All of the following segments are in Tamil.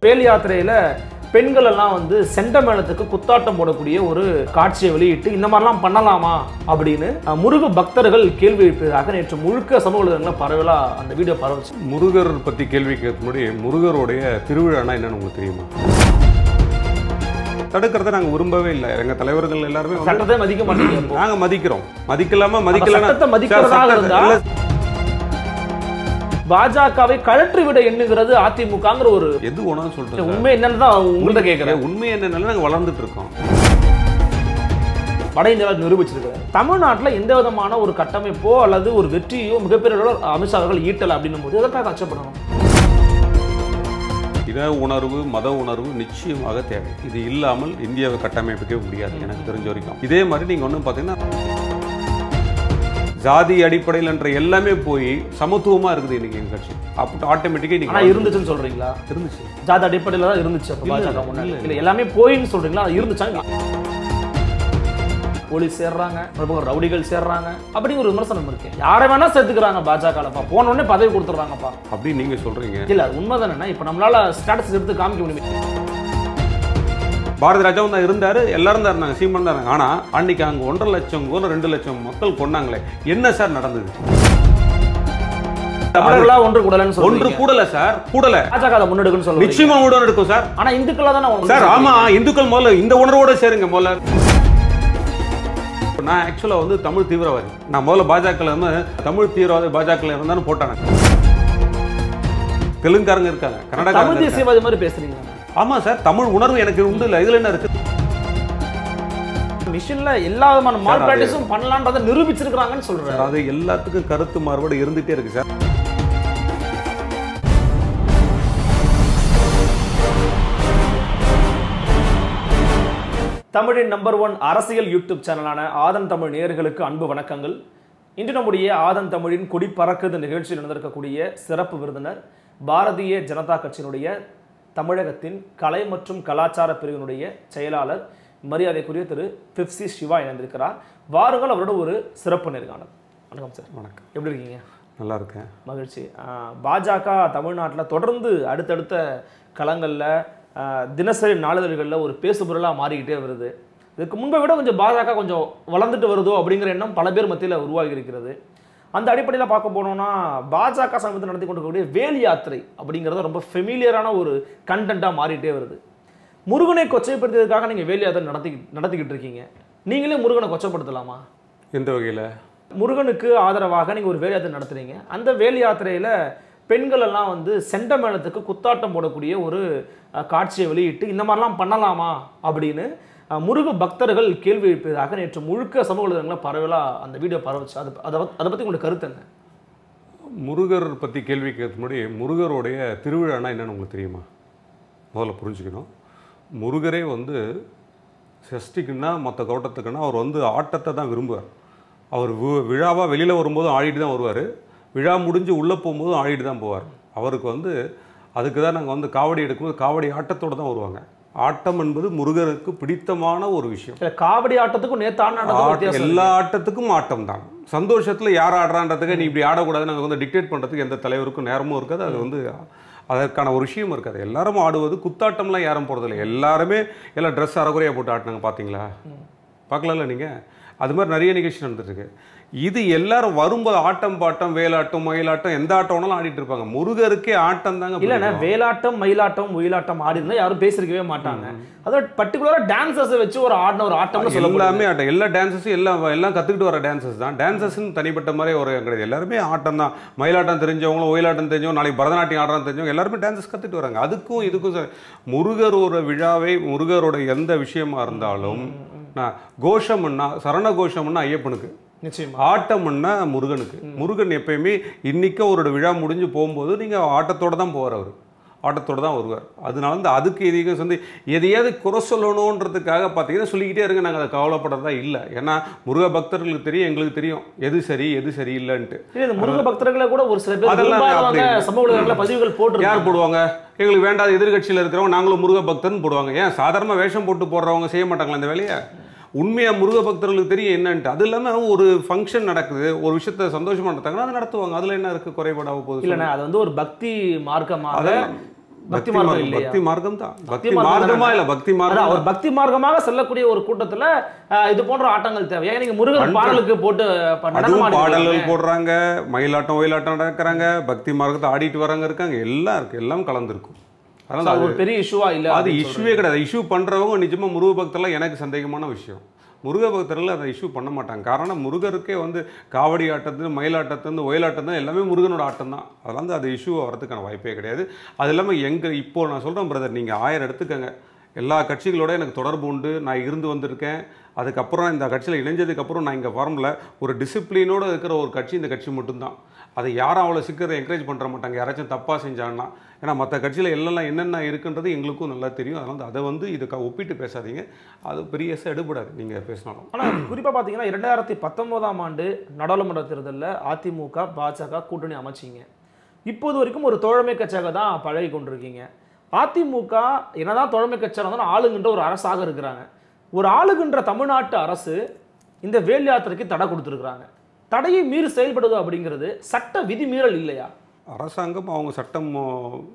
வேல் யாத்திரையில பெண்கள் எல்லாம் வந்து செண்டமேளத்துக்கு குத்தாட்டம் போடக்கூடிய ஒரு காட்சியை வெளியிட்டு இந்த மாதிரிலாம் பண்ணலாமா அப்படின்னு அஹ், முருக பக்தர்கள் கேள்வி எழுப்பியதாக நேற்று முழுக்க சமூக ஊடகங்களில் பரவலா அந்த வீடியோ பரவச்சு முருகர் பற்றி கேள்வி கேட்க முன்னாடி முருகருடைய திருவிழானா என்னன்னு உங்களுக்கு தெரியுமா தடுக்கிறத நாங்கள் விரும்பவே இல்லை எங்கள் தலைவர்கள் எல்லாருமே வந்து சட்டத்தை மதிக்க மாட்டீங்க இப்போ. நாங்க மதிக்கிறோம் மதிக்கலாமா அப்ப மதிக்கலன்னா சட்டத்தை மதிக்கிறதாக சார், இருந்தா இல்ல, பாஜகவை கழற்றி விட எண்ணுகிறது அதிமுகங்கிற ஒரு எது ஒன்றும் சொல்றேன் உண்மை என்னன்னு தான் உங்கள்கிட்ட கேட்கிறேன் உண்மை என்னன்னாலும் நாங்கள் வளர்ந்துட்டு இருக்கோம் வட இந்தியாவில் நிரூபிச்சிருக்காரு தமிழ்நாட்டில் எந்த விதமான ஒரு கட்டமைப்போ அல்லது ஒரு வெற்றியோ மிகப்பெரிய அளவில் அமித்ஷா அவர்கள் ஈட்டலை அப்படின்னும் போது எதற்காக அச்சப்படணும் இன உணர்வு மத உணர்வு நிச்சயமாக தேவை இது இல்லாமல் இந்தியாவை கட்டமைப்பிக்கவே முடியாது எனக்கு தெரிஞ்ச வரைக்கும் இதே மாதிரி நீங்க ஒன்றும் பார்த்தீங்கன்னா ஜாதி அடிப்படையில் என்ற எல்லாமே போய் சமத்துவமா இருக்குது இன்னைக்கு எங்க கட்சி அப்போ ஆட்டோமேட்டிக்காக ஆனா இன்னைக்கு இருந்துச்சுன்னு சொல்றீங்களா இருந்துச்சு ஜாதி அடிப்படையில் தான் இருந்துச்சு அப்போ இல்ல, பாஜக முன்னாடி இல்ல. இல்லை எல்லாமே போயின்னு சொல்றீங்களா அது இருந்துச்சா போலீஸ் சேர்றாங்க ஒரு பக்கம் ரவுடிகள் சேர்றாங்க அப்படிங்கிற ஒரு விமர்சனம் இருக்கு யாரை வேணா சேர்த்துக்கிறாங்க பாஜகலப்பா போன உடனே பதவி கொடுத்துட்றாங்கப்பா அப்படி நீங்க சொல்றீங்க இல்ல அது உண்மைதானே இப்போ நம்மளால ஸ்டேட்டஸ் எடுத்து காமிக்க முடியும் பாரதி ராஜாவும் தான் இருந்தாரு எல்லாரும் தான் இருந்தாங்க சீமான் தான் இருந்தாங்க ஆனா அன்னைக்கு அங்க ஒன்றரை லட்சம் கூட ரெண்டு லட்சம் மக்கள் கொண்டாங்களே என்ன சார் நடந்தது தமிழர்களா ஒன்று கூடலன்னு ஒன்று சொல்றீங்க கூடல சார் கூடல பாஜக அதை முன்னெடுக்குன்னு சொல்லுங்க நிச்சயமா உடன் இருக்கும் சார் ஆனா இந்துக்களா தானே ஒன்று சார் ஆமா இந்துக்கள் முதல்ல இந்த உணர்வோட சேருங்க முதல்ல நான் ஆக்சுவலா வந்து தமிழ் தீவிரவாதி நான் முதல்ல பாஜக இருந்து தமிழ் தீவிரவாதி பாஜக இருந்தாலும் போட்டாங்க தெலுங்காரங்க இருக்காங்க கன்னடக்காரங்க தமிழ் இருக்காங்க. தேசியவாதி மாதிரி பேசுறீங்க ஆமா சார் தமிழ் உணர்வு எனக்கு உண்டு இல்ல இதுல என்ன இருக்கு மிஷின்ல எல்லா விதமான மால் அது- பிராக்டிஸும் பண்ணலான்றதை நிரூபிச்சிருக்காங்கன்னு சொல்றேன் அது எல்லாத்துக்கும் கருத்து மாறுபாடு இருந்துட்டே இருக்கு சார் தமிழின் நம்பர் ஒன் அரசியல் யூடியூப் சேனலான ஆதன் தமிழ் நேயர்களுக்கு அன்பு வணக்கங்கள் இன்று நம்முடைய ஆதன் தமிழின் கொடி பறக்குது நிகழ்ச்சியில் நடந்திருக்கக்கூடிய சிறப்பு விருந்தினர் பாரதிய ஜனதா கட்சியினுடைய தமிழகத்தின் கலை மற்றும் கலாச்சார பிரிவினுடைய செயலாளர் மரியாதைக்குரிய திரு பிப்சி சிவா இணைந்திருக்கிறார் வாருங்கள் அவரோட ஒரு சிறப்பு நேர்காணல் வணக்கம் சார் வணக்கம் எப்படி இருக்கீங்க நல்லா இருக்கேன் மகிழ்ச்சி ஆஹ் பாஜக தமிழ்நாட்டில் தொடர்ந்து அடுத்தடுத்த களங்களில் ஆஹ் தினசரி நாளிதழ்களில் ஒரு பேசுபொருளாக மாறிக்கிட்டே வருது இதுக்கு முன்பை விட கொஞ்சம் பாஜக கொஞ்சம் வளர்ந்துட்டு வருதோ அப்படிங்கிற எண்ணம் பல பேர் மத்தியில் உருவாகி இருக்கிறது அந்த அடிப்படையில் பார்க்க போனோம்னா பாஜக சமீபத்தில் நடத்தி கொண்டிருக்கக்கூடிய வேல் யாத்திரை அப்படிங்கிறது ரொம்ப ஃபெமிலியரான ஒரு கண்டென்ட்டாக மாறிட்டே வருது முருகனை கொச்சைப்படுத்தியதுக்காக நீங்கள் வேல் யாத்திரை நடத்தி நடத்திக்கிட்டு இருக்கீங்க நீங்களே முருகனை கொச்சைப்படுத்தலாமா எந்த வகையில முருகனுக்கு ஆதரவாக நீங்கள் ஒரு வேல் யாத்திரை நடத்துறீங்க அந்த வேல் யாத்திரையில் பெண்கள் எல்லாம் வந்து செண்டமேளத்துக்கு குத்தாட்டம் போடக்கூடிய ஒரு அஹ், காட்சியை வெளியிட்டு இந்த மாதிரிலாம் பண்ணலாமா அப்படின்னு அஹ், முருக பக்தர்கள் கேள்வி எழுப்பியதாக நேற்று முழுக்க சமூக ஊடகங்களில் பரவலாக அந்த வீடியோ பரவச்சு அது அதை பத்- அதை பற்றி உங்களுக்கு கருத்து என்ன முருகர் பற்றி கேள்வி கேட்க முன்னாடி முருகருடைய திருவிழானா என்னன்னு உங்களுக்கு தெரியுமா முதல்ல புரிஞ்சுக்கணும் முருகரே வந்து சஷ்டிக்குன்னா மற்ற கௌட்டத்துக்குன்னா அவர் வந்து ஆட்டத்தை தான் விரும்புவார் அவர் வி- விழாவா வெளியில் வரும்போது ஆடிட்டு தான் வருவார் விழா முடிஞ்சு உள்ளே போகும்போதும் ஆடிட்டு தான் போவார் அவருக்கு வந்து அதுக்கு தான் நாங்கள் வந்து காவடி எடுக்கும்போது காவடி ஆட்டத்தோடு தான் வருவாங்க ஆட்டம் என்பது முருகருக்கு பிடித்தமான ஒரு விஷயம் இல்லை காவடி ஆட்டத்துக்கும் நேற்று ஆடின ஆட்டத்துக்கும் ஆட்ட- வித்தியாசம் எல்லா ஆட்டத்துக்கும் ஆட்டம் தான் சந்தோஷத்துல யார் ஆடுறான்றதுக்கு நீ இப்படி ஆடக்கூடாது நாங்கள் வந்து டிக்டேட் பண்றதுக்கு எந்த தலைவருக்கும் நேரமும் இருக்காது அது வந்து அதற்கான ஒரு விஷயம் இருக்காது எல்லாரும் ஆடுவது குத்தாட்டம்லாம் யாரும் போறதில்லை எல்லாருமே எல்லாம் ட்ரெஸ் அறகுறையாக போட்டு ஆட்டினாங்க பார்த்தீங்களா பார்க்கலாம்ல நீங்க அது மாதிரி நிறைய நிகழ்ச்சி நடந்துட்டு இருக்கு இது எல்லாரும் வரும்போது ஆட்டம் பாட்டம் வேலாட்டம் மயிலாட்டம் எந்த ஆட்டம் வேணாலும் ஆடிட்டு இருப்பாங்க முருகருக்கே ஆட்டம் தாங்க இல்லைண்ணா பிடிக்கும். வேலாட்டம் மயிலாட்டம் ஒயிலாட்டம் ஆடி இருந்தா யாரும் பேசிருக்கவே மாட்டாங்க அதாவது பர்டிகுலராக டான்சர்ஸை வச்சு ஒரு ஆடின ஒரு ஆட்டம்னு சொல்ல எல்லாமே ஆட்டம் எல்லா டான்ஸஸும் எல்லாம் எல்லாம் கற்றுக்கிட்டு வர டான்சஸ் தான் டான்சஸ்ன்னு தனிப்பட்ட மாதிரி ஒரு கிடையாது எல்லாருமே ஆட்டம் தான் மயிலாட்டம் தெரிஞ்சவங்களும் ஒயிலாட்டம் தெரிஞ்சவங்க நாளைக்கு பரதநாட்டியம் ஆடுறான்னு தெரிஞ்சவங்க எல்லாருமே டான்சஸ் கற்றுட்டு வராங்க அதுக்கும் இதுக்கும் ச- முருகரோட விழாவை முருகரோட எந்த விஷயமா இருந்தாலும் நான் கோஷம்னா சரண கோஷம்னா ஐயப்பனுக்கு நிச்சயமா ஆட்டம்னா முருகனுக்கு முருகன் எப்பயுமே இன்னைக்கு அவரோட விழா முடிஞ்சு போகும்போது நீங்கள் ஆட்டத்தோட தான் போவார் அவர் ஆட்டத்தோட தான் வருவார் அதனால வந்து அதுக்கு எதையும் வந்து எதையாவது குறை சொல்லணுன்றதுக்காக பார்த்தீங்கன்னா சொல்லிக்கிட்டே இருங்க நாங்கள் அதை கவலைப்படுறதா இல்லை ஏன்னா முருக பக்தர்களுக்கு தெரியும் எங்களுக்கு தெரியும் எது சரி எது சரி இல்லைன்ட்டு இல்ல, இந்த முருக பக்தர்களை கூட ஒரு சில பேர் அதெல்லாம் விரும்பாதவங்க அப்படி சமூக ஊடகங்கள்ல பதிவுகள் போட்டு யார் போடுவாங்க எங்களுக்கு வேண்டாத எதிர்கட்சியில் இருக்கிறவங்க நாங்களும் முருக பக்தர்னு போடுவாங்க ஏன் சாதாரண வேஷம் போட்டு போடுறவங்க செய்ய மாட்டாங்களா இந்த வேலையை உண்மையா முருக பக்தர்களுக்கு தெரியும் என்னன்ட்டு அது இல்லாம ஒரு ஃபங்க்ஷன் நடக்குது ஒரு விஷயத்த சந்தோஷமா நடத்தாங்கன்னா அதை நடத்துவாங்க அதுல என்ன இருக்கு குறைபாடாக போகுது இல்லைண்ணா அது வந்து ஒரு பக்தி மார்க்கமாக அதெல்லாம் பக்தி மார்க்கம் இல்லையா பக்தி மார்க்கம் தான் பக்தி மார்க்கம் மார்க்கமா தானே? இல்ல பக்தி அதான் மார்க்கம் ஒரு பக்தி மார்க்கமாக செல்லக்கூடிய ஒரு கூட்டத்துல அஹ், இது போன்ற ஆட்டங்கள் தேவை ஏன் நீங்க முருகன் கண்டிப்பா. பாடலுக்கு போட்டு ப- நடனம் அதுவும் ஆடிட்டு பாடல்கள் இருக்கீங்க. போடுறாங்க மயிலாட்டம் ஒயிலாட்டம் நடக்கிறாங்க பக்தி மார்க்கத்தை ஆடிட்டு வராங்க இருக்காங்க எல்லாம் இருக்கு எல்லாம் கலந்துருக்கும் So, அதனால அது அது ஒரு பெரிய இஷ்யூவா இல்ல அது அப்படின்னு இஷ்யூவே கிடையாது இஷ்யூ பண்றவங்க நிஜமா முருக பக்தர்லாம் எனக்கு சந்தேகமான விஷயம் முருக பக்தர்கள் அதை இஷ்யூ பண்ண மாட்டாங்க காரணம் முருகருக்கே வந்து காவடி ஆட்டத்து மயிலாட்டத்துலேருந்து ஒயிலாட்டம் தான் எல்லாமே முருகனோட ஆட்டம் தான் அதெல்லாம் வந்து அது இஷ்யூ வரதுக்கான வாய்ப்பே கிடையாது அது இல்லாமல் எங்க இப்போ நான் சொல்றேன் பிரதர் நீங்க ஆயிரம் எடுத்துக்கங்க எல்லா கட்சிகளோட எனக்கு தொடர்பு உண்டு நான் இருந்து வந்திருக்கேன் அதுக்கப்புறம் இந்த கட்சியில் இணைஞ்சதுக்கப்புறம் நான் இங்கே வரல ஒரு டிசிப்ளினோட இருக்கிற ஒரு கட்சி இந்த கட்சி மட்டும்தான் அதை யாரும் அவ்வளோ சீக்கிரம் என்கரேஜ் பண்ணுற மாட்டாங்க யாராச்சும் தப்பாக செஞ்சாங்கன்னா ஏன்னா மற்ற கட்சியில் எல்லாம் என்னென்ன இருக்குன்றது எங்களுக்கும் நல்லா தெரியும் அதனால அதை வந்து இதுக்கு ஒப்பிட்டு பேசாதீங்க அது பெரிய எடுபடாது நீங்கள் பேசினாலும் ஆனா குறிப்பா பாத்தீங்கன்னா இரண்டாயிரத்தி பத்தொன்பதாம் ஆண்டு நாடாளுமன்ற தேர்தல்ல அதிமுக பாஜக கூட்டணி அமைச்சிங்க இப்போது வரைக்கும் ஒரு தோழமை கட்சியாக தான் பழகி கொண்டிருக்கீங்க அதிமுக என்னதான் தோழமை கட்சியாக இருந்தாலும் ஆளுகின்ற ஒரு அரசாக இருக்கிறாங்க ஒரு ஆளுகின்ற தமிழ்நாட்டு அரசு இந்த வேல் யாத்திரைக்கு தடை கொடுத்துருக்குறாங்க தடையை மீறி செயல்படுவது அப்படிங்கிறது சட்ட விதிமீறல் இல்லையா அரசாங்கம் அவங்க சட்டம் ஓ,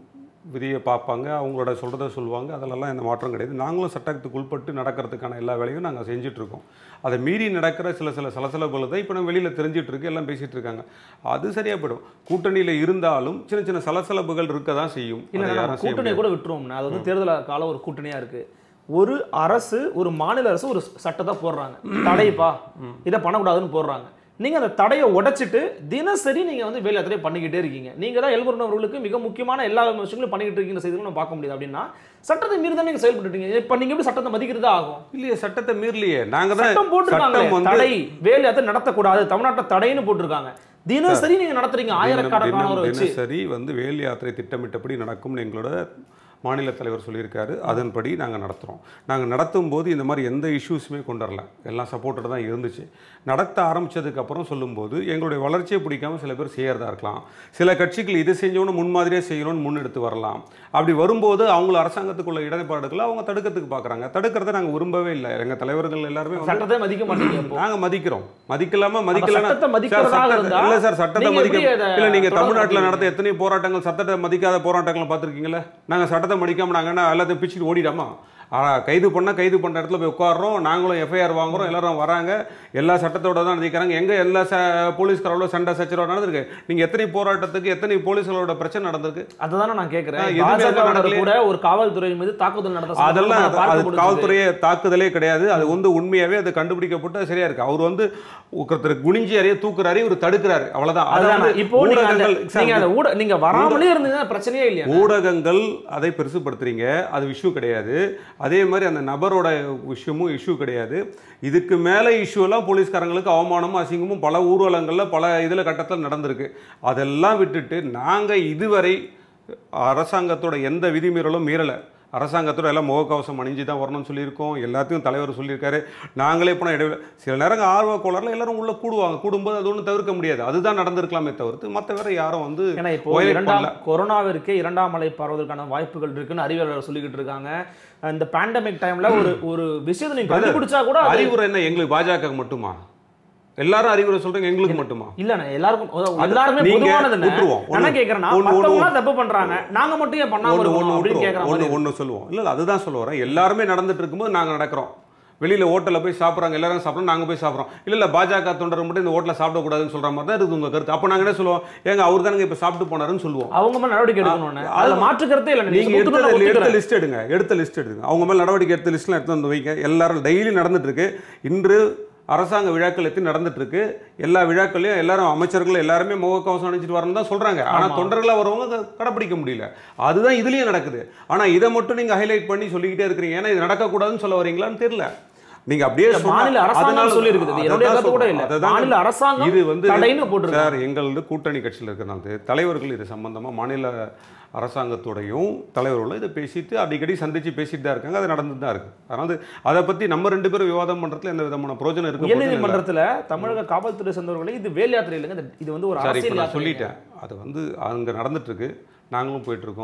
விதியை பார்ப்பாங்க அவங்களோட சொல்கிறத சொல்லுவாங்க அதிலெல்லாம் எந்த மாற்றம் கிடையாது நாங்களும் சட்டத்துக்கு உட்பட்டு நடக்கிறதுக்கான எல்லா வேலையும் நாங்கள் செஞ்சுட்ருக்கோம் அதை மீறி நடக்கிற சில சில சலசலப்புகள் தான் இப்போ நம்ம வெளியில் தெரிஞ்சிட்டு இருக்கு எல்லாம் பேசிகிட்டு இருக்காங்க அது சரியாக போயிடும் கூட்டணியில் இருந்தாலும் சின்ன சின்ன சலசலப்புகள் இருக்க தான் செய்யும் இல்ல அதை நம்ம யாரும் செய்ய கூட்டணியை முடியாது. கூட விட்டுருவோம்னா அது வந்து தேர்தல் கால ஒரு கூட்டணியா இருக்கு ஒரு அரசு ஒரு மாநில அரசு ஒரு சட்டத்தை போடுறாங்க தடைப்பா இதை பண்ணக்கூடாதுன்னு போடுறாங்க நீங்க அந்த தடையை உடைச்சிட்டு தினசரி நீங்க வந்து வேலை யாத்திரை பண்ணிக்கிட்டே இருக்கீங்க நீங்க தான் எல்முருகன் அவர்களுக்கு மிக முக்கியமான எல்லா விஷயங்களும் பண்ணிக்கிட்டு இருக்கீங்க செய்திகளும் நம்ம பார்க்க முடியுது அப்படின்னா சட்டத்தை மீறி தான் நீங்க செயல்பட்டுட்டீங்க இப்ப நீங்க எப்படி சட்டத்தை மதிக்கிறதா ஆகும் இல்லையே சட்டத்தை மீறலையே நாங்கள் தான் சட்டம் போட்டிருக்காங்க சட்டம் வந்து தடை வேலை யாத்திரை நடத்தக்கூடாது தமிழ்நாட்டில் தடைன்னு போட்டிருக்காங்க தினசரி நீங்க நடத்துறீங்க தினம் ஆயிரக்கணக்கானவரை தினம் வச்சு தினசரி வந்து வேல் யாத்திரை திட்டமிட்டபடி நடக்கும்னு எங்களோட மாநில தலைவர் சொல்லியிருக்காரு அதன்படி நாங்கள் நடத்துகிறோம் நாங்கள் நடத்தும் போது இந்த மாதிரி எந்த இஷ்யூஸுமே கொண்டு வரல எல்லாம் சப்போர்ட்டட் தான் இருந்துச்சு நடத்த ஆரம்பிச்சதுக்கப்புறம் சொல்லும்போது எங்களுடைய வளர்ச்சியை பிடிக்காம சில பேர் செய்யறதா இருக்கலாம் சில கட்சிகள் இது செஞ்சவொன்னு முன்மாதிரியே செய்யணும்னு முன்னெடுத்து வரலாம் அப்படி வரும்போது அவங்கள அரசாங்கத்துக்குள்ள இடர்பாடுகளை அவங்க தடுக்கிறதுக்கு பார்க்குறாங்க தடுக்கிறத நாங்கள் விரும்பவே இல்லை எங்கள் தலைவர்கள் எல்லாருமே வந்து சட்டத்தை மதிக்க மாட்டீங்க அப்போ நாங்க மதிக்கிறோம் மதிக்கலாமா மதிக்கலனா சட்டத்தை மதிக்கிறதாக இருந்தா, இல்ல சார் சட்டத்தை நீங்க மதிக்க எப்படி அதை இல்ல நீங்க தொடர்ந்து தமிழ்நாட்டுல நடத்துவீங்க? நடந்த எத்தனை போராட்டங்கள் சட்டத்தை மதிக்காத போராட்டங்களை பார்த்திருக்கீங்களா நாங்க சட்டத்தை மதிக்காம நாங்க என்ன எல்லாத்தையும் பிச்சுட்டு ஓடிடாமா ஆ, கைது பண்ணா கைது பண்ண இடத்துல போய் உட்காடுறோம் நாங்களும் எஃப்ஐஆர் வாங்குறோம் எல்லாரும் வராங்க எல்லா சட்டத்தோட தான் நிற்கிறாங்க எங்க எல்லா ச போலீஸ்காரோட சண்டை சச்சரவு நடந்திருக்கு நீங்க எத்தனை போராட்டத்துக்கு எத்தனை போலீஸ்களோட பிரச்சனை நடந்திருக்கு அதுதானே நான் கேக்குறேன் ஆ, எதுவுமே பாஜக அதெல்லாம் நடக்கலையே. கூட ஒரு காவல்துறை மீது தாக்குதல் நடத்த அதெல்லாம் சம்பந்தமா அது- பார்க்க அது முடிஞ்சது. காவல்துறையே தாக்குதலே கிடையாது அது வந்து உண்மையாவே அது கண்டுபிடிக்கப்பட்டு அது சரியா இருக்கு அவர் வந்து ஒருத்தர் குனிஞ்சி அறிய தூக்குறாரு இவர் தடுக்கிறாரு அவ்வளவுதான் அதை அதுதானே. வந்து இப்போ நீங்க அந்த- ஊடகங்கள் நீங்க அந்த ஊட நீங்க வராமலே இருந்தீங்கன்னா பிரச்சனையே இல்லையா ஊடகங்கள் அதை பெருசுப்படுத்துறீங்க அது இஷ்யூ கிடையாது அதே மாதிரி அந்த நபரோட விஷயமும் இஷ்யூ கிடையாது இதுக்கு மேலே இஷ்யூலாம் போலீஸ்காரங்களுக்கு அவமானமும் அசிங்கமும் பல ஊர்வலங்களில் பல இதில் கட்டத்தில் நடந்திருக்கு அதெல்லாம் விட்டுட்டு நாங்கள் இதுவரை அரசாங்கத்தோட எந்த விதிமீறலும் மீறலை அரசாங்கத்தோட எல்லாம் முகக்கவசம் அணிஞ்சு தான் வரணும்னு சொல்லியிருக்கோம் எல்லாத்தையும் தலைவர் சொல்லியிருக்காரு நாங்களே போனால் இடைவெளி சில நேரம் ஆர்வ கோளாறுல எல்லாரும் உள்ள கூடுவாங்க கூடும்போது அது ஒன்றும் தவிர்க்க முடியாது அதுதான் நடந்திருக்கலாமே தவிர்த்து மற்ற வேற யாரும் வந்து ஏன்னா இப்போ violate இரண்டாம் பண்ணல. கொரோனாவிற்கே இரண்டாம் அலை பரவதற்கான வாய்ப்புகள் இருக்குன்னு அறிவியலாளர் சொல்லிக்கிட்டு இருக்காங்க இந்த பேண்டமிக் டைம்ல ஒரு ஒரு விஷயத்தை நீங்க Brother, கண்டுபிடிச்சா கூட அது- அறிவுரை என்ன எங்களுக்கு பாஜக மட்டுமா எல்லாரும் அறிவுரை சொல்றீங்க எங்களுக்கு மட்டுமா இல்லண்ணே எல்லாருக்கும் அதாவது அது எல்லாருமே நீங்க பொதுவானது என்ன விட்டுருவோம். நான் என்ன ஒண்ணு- கேக்குறேன்னா ஒண்ணு- ஒண்ணு- மத்தவங்க தப்பு பண்றாங்க நாங்க மட்டும் ஏன் பண்ணாம ஒன்று இருக்கணும் ஒன்று அப்படின்னு கேக்குற ஒன்று மாதிரி ஒன்று சொல்லுவோம் இல்லை இல்லை அதுதான் சொல்ல வரேன் எல்லாருமே நடந்துட்டு இருக்கும்போது நாங்கள் நடக்கிறோம் வெளியில் ஹோட்டலில் போய் சாப்பிட்றாங்க எல்லாரும் சாப்பிட்றோம் நாங்கள் போய் சாப்பிட்றோம் இல்லை இல்லை பாஜக தொண்டர் மட்டும் இந்த ஹோட்டலில் சாப்பிடக்கூடாதுன்னு சொல்கிற மாதிரி தான் இருக்குது உங்கள் கருத்து அப்போ நாங்கள் என்ன சொல்லுவோம் ஏங்க அவர் தானங்க இப்போ சாப்பிட்டு போனாருன்னு சொல்லுவோம் அவங்க மேல நடவடிக்கை எடுக்கணும்னு அது- அதுல மாற்று கருத்தே இல்ல நீங்க நீங்க எடுத்த ஒத்துக்கணும், எடுத்த ஒத்துக்கிறேன். லிஸ்ட் எடுங்க எடுத்த லிஸ்ட் எடுங்க அவங்க மேல நடவடிக்கை எடுத்த லிஸ்ட்லாம் எடுத்து வந்து வைங்க எல்லாரும் டெய்லி நடந்துட்டு இருக்கு இன்று அரசாங்க விழாக்கள் எத்தனை நடந்துட்டு இருக்கு எல்லா விழாக்களையும் எல்லாரும் அமைச்சர்கள் எல்லாருமே முகக்கவசம் அணிஞ்சிட்டு வரணும் தான் சொல்றாங்க ஆனா ஆமா. தொண்டர்களா வரவங்க அதை கடைப்பிடிக்க முடியல அதுதான் இதுலயும் நடக்குது ஆனா இதை மட்டும் நீங்க ஹைலைட் பண்ணி சொல்லிக்கிட்டே இருக்கிறீங்க ஏன்னா இது நடக்கக்கூடாதுன்னு சொல்ல வரீங்களான்னு தெரியல நீங்க அப்படியே இல்ல, சொன்னா- மாநில அரசாங்கம் அதனால- சொல்லி இருக்குது அதான் என்னுடைய கருத்து கூட சொல்றேன். இல்ல அதுதான் மாநில அரசாங்கம் இது வந்து தடைன்னு போட்டிருக்காங்க சார் எங்களது கூட்டணி கட்சியில் இருக்கிறனால தலைவர்கள் இது சம்பந்தமா மாநில அரசாங்கத்தோடையும் தலைவர்களும் இதை பேசிட்டு அடிக்கடி சந்திச்சு பேசிட்டு தான் இருக்காங்க அது நடந்துட்டு தான் இருக்கு அதனால அதை பத்தி நம்ம ரெண்டு பேரும் விவாதம் பண்றதுல எந்த விதமான பிரோஜனம் இருக்கு உயர்நீதிமன்றத்துல தமிழக காவல்துறை சேர்ந்தவர்களை இது வேல் யாத்திரை இல்லைங்க இது- இது வந்து ஒரு சார் இப்போ அரசியல் நான் யாத்திரை சொல்லிட்டேன் அது வந்து அங்க நடந்துட்டு இருக்கு நாங்களும் போயிட்டு இருக்கோம்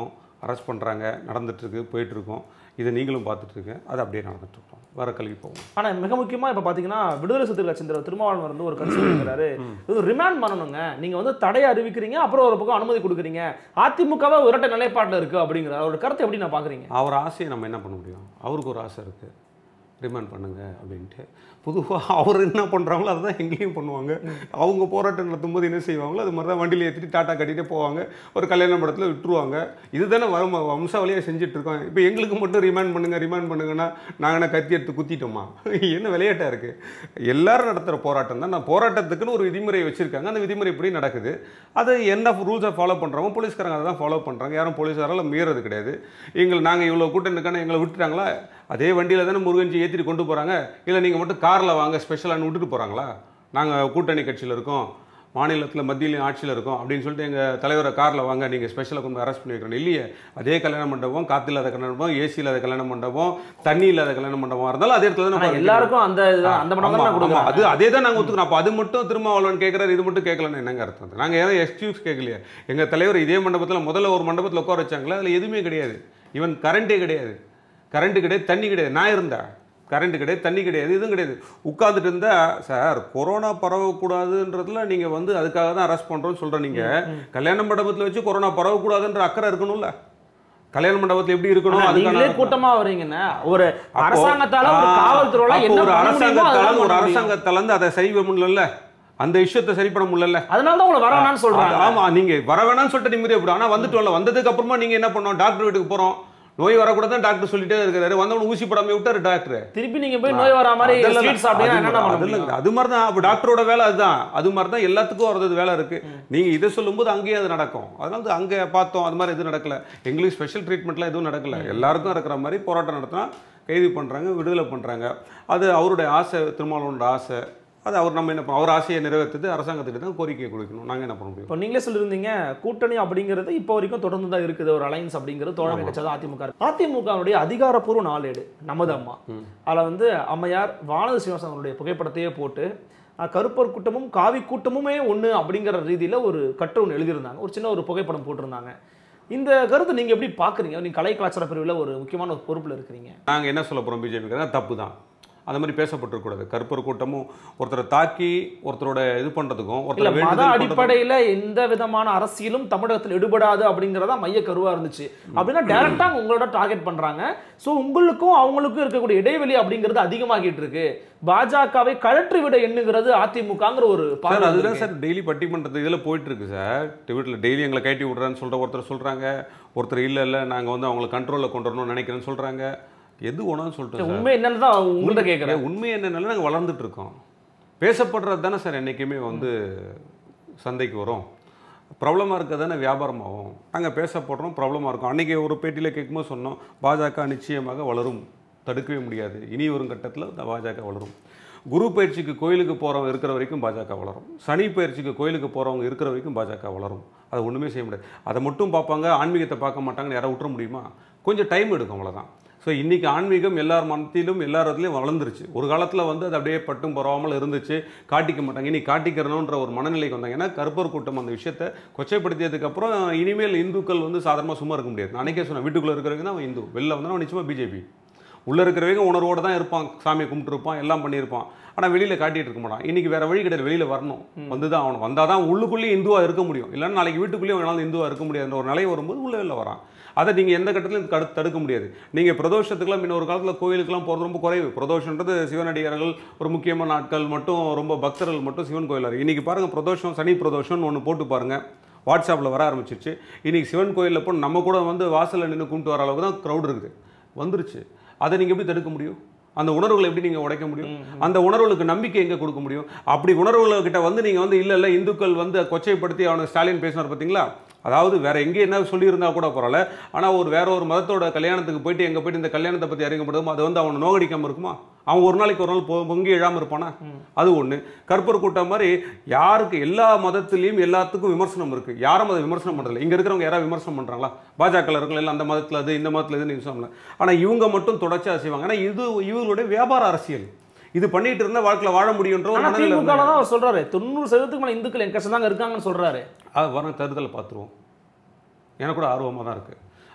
அரெஸ்ட் பண்ணுறாங்க நடந்துட்டுருக்கு போயிட்டுருக்கோம் இதை நீங்களும் பார்த்துட்ருக்கேன் அது அப்படியே நடந்துட்டுருக்கோம் வேறு கல்வி போவோம் ஆனா மிக முக்கியமா இப்ப பாத்தீங்கன்னா விடுதலை சிறுத்தைகள் கட்சி தலைவர் திருமாவளவன் வந்து ஒரு கருத்து சொல்லியிருக்கிறாரு இது ரிமாண்ட் பண்ணணுங்க நீங்க வந்து தடையை அறிவிக்கிறீங்க அப்புறம் ஒரு பக்கம் அனுமதி கொடுக்குறீங்க அதிமுகவை விரட்ட நிலைப்பாட்டுல இருக்கு அப்படிங்கிற அவரோட கருத்தை எப்படி நான் பாக்குறீங்க அவர் ஆசையை நம்ம என்ன பண்ண முடியும் அவருக்கு ஒரு ஆசை இருக்குது ரிமாண்ட் பண்ணுங்க அப்படின்ட்டு பொதுவாக அவர் என்ன பண்ணுறாங்களோ அதுதான் எங்கேயும் பண்ணுவாங்க அவங்க போராட்டம் நடத்தும்போது என்ன செய்வாங்களோ அது மாதிரி தான் வண்டியில் ஏற்றிட்டு டாட்டா கட்டிட்டு போவாங்க ஒரு கல்யாண மண்டபத்தில் விட்டுருவாங்க இதுதானே வரும் வம்சாவளியாக செஞ்சுட்டு இருக்கோம் இப்போ எங்களுக்கு மட்டும் ரிமாண்ட் பண்ணுங்க ரிமாண்ட் பண்ணுங்கன்னா நாங்கள் என்ன கத்தி எடுத்து குத்திட்டோமா என்ன விளையாட்டாக இருக்குது எல்லாரும் நடத்துகிற போராட்டம் தான் நான் போராட்டத்துக்குன்னு ஒரு விதிமுறை வச்சுருக்காங்க அந்த விதிமுறை இப்படி நடக்குது அது என்ன ரூல்ஸை ஃபாலோ பண்ணுறோமோ போலீஸ்காரங்க அதை தான் ஃபாலோ பண்ணுறாங்க யாரும் போலீஸாரால் மீறது கிடையாது எங்களை நாங்கள் இவ்வளோ கூட்டம் இருக்கானே எங்களை விட்டுட்டாங்களா அதே வண்டியில் தானே முருகன்ஜி ஏற்றிட்டு கொண்டு போகிறாங்க இல்லை நீங்கள் மட்டும் காரில் வாங்க ஸ்பெஷலானு விட்டுட்டு போகிறாங்களா நாங்கள் கூட்டணி கட்சியில் இருக்கோம் மாநிலத்தில் மத்தியிலையும் ஆட்சியில் இருக்கோம் அப்படின்னு சொல்லிட்டு எங்கள் தலைவரை காரில் வாங்க நீங்கள் ஸ்பெஷலாக கொண்டு அரெஸ்ட் பண்ணி வைக்கிறோம் இல்லையே அதே கல்யாண மண்டபம் காற்று இல்லாத கல்யாண மண்டபம் ஏசி இல்லாத கல்யாண மண்டபம் தண்ணி இல்லாத கல்யாண மண்டபம் இருந்தாலும் அதே இடத்துல ஆனா தான் எல்லாருக்கும் அந்த இதுதான், அந்த படம் ஆமா, தான் ஆமா. கொடுக்குறாங்க அது அதே தான் நாங்கள் ஒத்துக்கிறோம் அப்போ அது மட்டும் திருமாவளவன் கேட்குறாரு இது மட்டும் கேட்கலன்னு என்னங்க அர்த்தம் நாங்கள் ஏதோ எக்ஸ்கியூஸ் கேட்கலையே எங்கள் தலைவர் இதே மண்டபத்தில் முதல்ல ஒரு மண்டபத்தில் உட்கார வச்சாங்களே அதில் எதுவுமே கிடையாது ஈவன் கரண்டே கிடையாது கரண்ட் கிடையாது தண்ணி கிடையாது நான் இருந்தேன் கரண்ட் கிடையாது தண்ணி கிடையாது இதுவும் கிடையாது உட்காந்துட்டு இருந்தா சார் கொரோனா பரவக்கூடாதுன்றதுல நீங்க வந்து அதுக்காக தான் அரெஸ்ட் பண்றோம்னு சொல்றேன் நீங்க கல்யாண மண்டபத்தில் வச்சு கொரோனா பரவக்கூடாதுன்ற அக்கறை இருக்கணும்ல கல்யாண மண்டபத்தில் எப்படி இருக்கணும் ஆனா அதுக்கான நீங்களே கூட்டமா வர்றீங்கன்னா ஒரு அப்போ- அரசாங்கத்தால ஒரு ஆ, காவல்துறையால அப்போ என்ன ஒரு பண்ண முடியுமோ அரசாங்கத்தால அதெல்லாம் ஒரு பண்ண முடியும். அரசாங்கத்தால இருந்து அதை சரி பண்ண முடியல அந்த விஷயத்தை சரி பண்ண முடியல அதனால தான் உங்களை வர வேணாம்னு சொல்றாங்க அது- ஆமா நீங்க வர வேணாம்னு சொல்லிட்டு நிம்மதியா போடும் ஆனா வந்துட்டு வரல வந்ததுக்கு அப்புறமா நீங்க என்ன பண்ணோம் டாக்டர் வீட்டுக்கு போறோம் நோய் வரக்கூடாதுன்னு டாக்டர் சொல்லிட்டே இருக்காரு வந்தவன ஊசி போடாம விட்டாரு டாக்டர் திருப்பி நீங்க போய் நோய் வரா மாதிரி அதெல்லாம் ஸ்வீட் சாப்பிட்டீங்கன்னா அது என்னென்ன பண்ண அது முடியும் இல்லைங்க. அது மாதிரி தான் அப்போ டாக்டரோட வேலை அதுதான் அது மாதிரி தான் எல்லாத்துக்கும் வரது வேலை இருக்கு நீங்க இதை சொல்லும்போது அங்கேயே அது நடக்கும் அதனால தான் அங்கே பார்த்தோம் அது மாதிரி எதுவும் நடக்கல எங்களுக்கு ஸ்பெஷல் ட்ரீட்மெண்ட்லாம் எதுவும் நடக்கல எல்லாருக்கும் இருக்கிற மாதிரி போராட்டம் நடத்தினா கைது பண்றாங்க விடுதலை பண்றாங்க அது அவருடைய ஆசை திருமாவளவனோட ஆசை அது அவர் நம்ம என்ன பண்ண- அவர் ஆசையை நிறைவேற்றுது அரசாங்கத்துக்கு தான் கோரிக்கை கொடுக்கணும் நாங்க என்ன பண்ண முடியும் இப்போ நீங்களே சொல்லியிருந்தீங்க கூட்டணி அப்படிங்கிறது இப்போ வரைக்கும் தொடர்ந்து தான் இருக்குது ஒரு அலைன்ஸ் அப்படிங்கிறது தோழமை கட்சி தான் அதிமுக இருக்கு. அதிமுகவுடைய அதிகாரப்பூர்வ நாளேடு நமது அம்மா அதில் வந்து அம்மையார் வானதி சீனிவாசன் அவருடைய புகைப்படத்தையே போட்டு அஹ், கருப்பர் கூட்டமும் காவி கூட்டமுமே ஒன்று அப்படிங்கிற ரீதியில் ஒரு கட்டு ஒன்று எழுதியிருந்தாங்க ஒரு சின்ன ஒரு புகைப்படம் போட்டிருந்தாங்க இந்த கருத்தை நீங்கள் எப்படி பார்க்குறீங்க நீங்கள் கலை கலாச்சார பிரிவில் ஒரு முக்கியமான ஒரு பொறுப்பில் இருக்கிறீங்க நாங்கள் என்ன சொல்ல போகிறோம் பிஜேபிக்கு தப்பு தான் அந்த மாதிரி பேசப்பட்டிருக்கூடாது கருப்பர் கூட்டமும் ஒருத்தரை தாக்கி ஒருத்தரோட இது பண்ணுறதுக்கும் இல்ல ஒருத்தரை மத வேண்டுதல் பண்றதுக்கும் அடிப்படையில எந்த விதமான அரசியலும் தமிழகத்தில் எடுபடாது அப்படிங்கறதா மைய கருவா இருந்துச்சு அப்படின்னா டைரக்டா உங்களோட டார்கெட் பண்றாங்க சோ உங்களுக்கும் அவங்களுக்கும் இருக்கக்கூடிய இடைவெளி அப்படிங்கிறது அதிகமாகிட்டு இருக்கு பாஜகவை கழற்றி விட எண்ணுகிறது அதிமுகங்கிற ஒரு சார் பார்வை அதுதான் இருக்கு. சார் டெய்லி பட்டிமன்றத்து இதில் போயிட்டு இருக்கு சார் வீட்டில் டெய்லி எங்களை கட்டி விட்றேன்னு சொல்கிற ஒருத்தர் சொல்கிறாங்க ஒருத்தர் இல்லை இல்லை நாங்கள் வந்து அவங்கள கண்ட்ரோலில் கொண்டு வரணும்னு நினைக்கிறேன்னு சொல்கிறாங்க எது ஒன்றும் சொல்லிட்டோம் சார் உண்மை என்னன்னு தான் உங்கள்கிட்ட கேட்கறேன் உண்மை என்னன்னாலும் நாங்கள் வளர்ந்துட்டு இருக்கோம் பேசப்படுறது தானே சார் என்றைக்குமே வந்து சந்தைக்கு வரும் ப்ராப்ளமாக இருக்க தானே வியாபாரமாகும் நாங்கள் பேசப்படுறோம் ப்ராப்ளமாக இருக்கும் அன்றைக்கி ஒரு பேட்டியில் கேட்கும்போது சொன்னோம் பாஜக நிச்சயமாக வளரும் தடுக்கவே முடியாது இனி வரும் கட்டத்தில் இந்த பாஜக வளரும் குரு பயிற்சிக்கு கோயிலுக்கு போகிறவங்க இருக்கிற வரைக்கும் பாஜக வளரும் சனி பயிற்சிக்கு கோயிலுக்கு போகிறவங்க இருக்கிற வரைக்கும் பாஜக வளரும் அதை ஒன்றுமே செய்ய முடியாது அதை மட்டும் பார்ப்பாங்க ஆன்மீகத்தை பார்க்க மாட்டாங்கன்னு யாராவது விட்டுற முடியுமா கொஞ்சம் டைம் எடுக்கும் அவ்வளோதான் ஸோ இன்றைக்கி ஆன்மீகம் எல்லார் மனத்திலும் எல்லா இடத்துலையும் வளர்ந்துருச்சு ஒரு காலத்தில் வந்து அது அப்படியே பட்டும் பரவாமல் இருந்துச்சு காட்டிக்க மாட்டாங்க இனி காட்டிக்கிறணுன்ற ஒரு மனநிலைக்கு வந்தாங்க ஏன்னா கருப்பர் கூட்டம் அந்த விஷயத்தை கொச்சைப்படுத்தியதுக்கப்புறம் இனிமேல் இந்துக்கள் வந்து சாதாரணமாக சும்மா இருக்க முடியாது நான் அன்றைக்கே சொன்னேன் வீட்டுக்குள்ளே இருக்கிறவங்க தான் அவன் இந்து வெளில வந்தால் அவன் நிச்சயமாக பிஜேபி உள்ளே இருக்கிறவங்க உணர்வோடு தான் இருப்பான் சாமியை கும்பிட்டுருப்பான் எல்லாம் பண்ணியிருப்பான் ஆனால் வெளியில் காட்டிட்டு இருக்க மாட்டான் இன்னைக்கு வேற வழி கிடையாது வெளியில் வரணும் வந்து தான் அவன் வந்தால் தான் உள்ளுக்குள்ளேயே இந்துவாக இருக்க முடியும் இல்லைன்னா நாளைக்கு வீட்டுக்குள்ளேயே அவனால் இந்துவாக இருக்க முடியாதுன்ற ஒரு நிலை வரும்போது உள்ளே வெளில வரான் அதை நீங்கள் எந்த கட்டத்திலும் தடு தடுக்க முடியாது நீங்கள் பிரதோஷத்துக்குலாம் முன்ன ஒரு காலத்தில் கோயிலுக்குலாம் போகிறது ரொம்ப குறைவு பிரதோஷன்றது சிவனடியார்கள் ஒரு முக்கியமான நாட்கள் மட்டும் ரொம்ப பக்தர்கள் மட்டும் சிவன் கோயில் இருக்கு. இன்னைக்கு பாருங்கள் பிரதோஷம் சனி பிரதோஷம்னு ஒன்று போட்டு பாருங்கள் வாட்ஸ்அப்பில் வர ஆரம்பிச்சிருச்சு இன்னைக்கு சிவன் கோயிலில் போய் நம்ம கூட வந்து வாசலில் நின்று கும்பிட்டு வர அளவுக்கு தான் க்ரௌட் இருக்குது வந்துருச்சு அதை நீங்கள் எப்படி தடுக்க முடியும் அந்த உணர்வுகளை எப்படி நீங்கள் உடைக்க முடியும் அந்த உணர்வுகளுக்கு நம்பிக்கை எங்கே கொடுக்க முடியும் அப்படி உணர்வுகள்கிட்ட வந்து நீங்கள் வந்து இல்லை இல்லை இந்துக்கள் வந்து கொச்சைப்படுத்தி அவனை ஸ்டாலின் பேசினார் பார்த்தீங்களா அதாவது வேற எங்கே என்ன சொல்லியிருந்தா கூட பரவாயில்ல ஆனால் ஒரு வேற ஒரு மதத்தோட கல்யாணத்துக்கு போயிட்டு எங்கே போயிட்டு இந்த கல்யாணத்தை பற்றி அறிமுகப்படுத்தும் அது வந்து அவனை நோகடிக்காமல் இருக்குமா அவன் ஒரு நாளைக்கு ஒரு நாள் பொ- பொங்கி எழாமல் இருப்பானா அது ஒன்று கற்பூர் கூட்டம் மாதிரி யாருக்கு எல்லா மதத்துலேயும் எல்லாத்துக்கும் விமர்சனம் இருக்குது யாரும் அதை விமர்சனம் பண்ணுறதில்ல இங்கே இருக்கிறவங்க யாராவது விமர்சனம் பண்ணுறாங்களா பாஜக இருக்கல எல்லாம் அந்த மதத்தில் அது இந்த மதத்தில் இதுன்னு விமர்சனம் பண்ணல ஆனால் இவங்க மட்டும் தொடர்ச்சியாக செய்வாங்க ஆனால் இது இவங்களுடைய வியாபார அரசியல் இது பண்ணிட்டு இருந்தால் வாழ்க்கையில் வாழ முடியுன்ற ஒரு ஆனா மனநிலை திமுக இருந்தாங்க. தான் அவர் சொல்றாரு தொண்ணூறு சதவீதத்துக்கு மேல இந்துக்கள் என் கஷ்டம் தாங்க இருக்காங்கன்னு சொல்றாரு அது வர தேர்தலை பார்த்துருவோம் எனக்கு கூட ஆர்வமாக தான் இருக்குது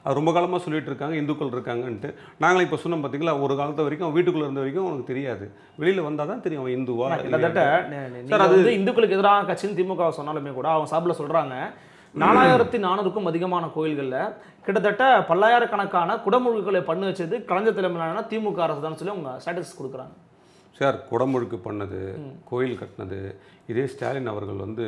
அது ரொம்ப காலமாக சொல்லிட்டு இருக்காங்க இந்துக்கள் இருக்காங்கன்ட்டு நாங்களும் இப்போ சொன்னோம் பார்த்தீங்களா ஒரு காலத்து வரைக்கும் வீட்டுக்குள்ளே இருந்த வரைக்கும் உனக்கு தெரியாது வெளியில் வந்தால் தான் தெரியும் அவன் இந்துவா கிட்டத்தட்ட இல்லையா? நே- நே- நீங்க வந்து இந்துக்களுக்கு எதிரான கட்சின்னு திமுக சொன்னாலுமே கூட அவங்க சார்பில் சொல்றாங்க நாலாயிரத்தி நானூறுக்கும் அதிகமான கோயில்கள்ல கிட்டத்தட்ட பல்லாயிரக்கணக்கான குடமுழுக்குகளை பண்ணி வச்சது கலைஞர் தலைமையிலான திமுக அரசு தான் சொல்லி அவங்க ஸ்டேட்டஸ் கொடுக்குறாங்க சார் குடமுழுக்கு பண்ணது கோயில் கட்டினது இதே ஸ்டாலின் அவர்கள் வந்து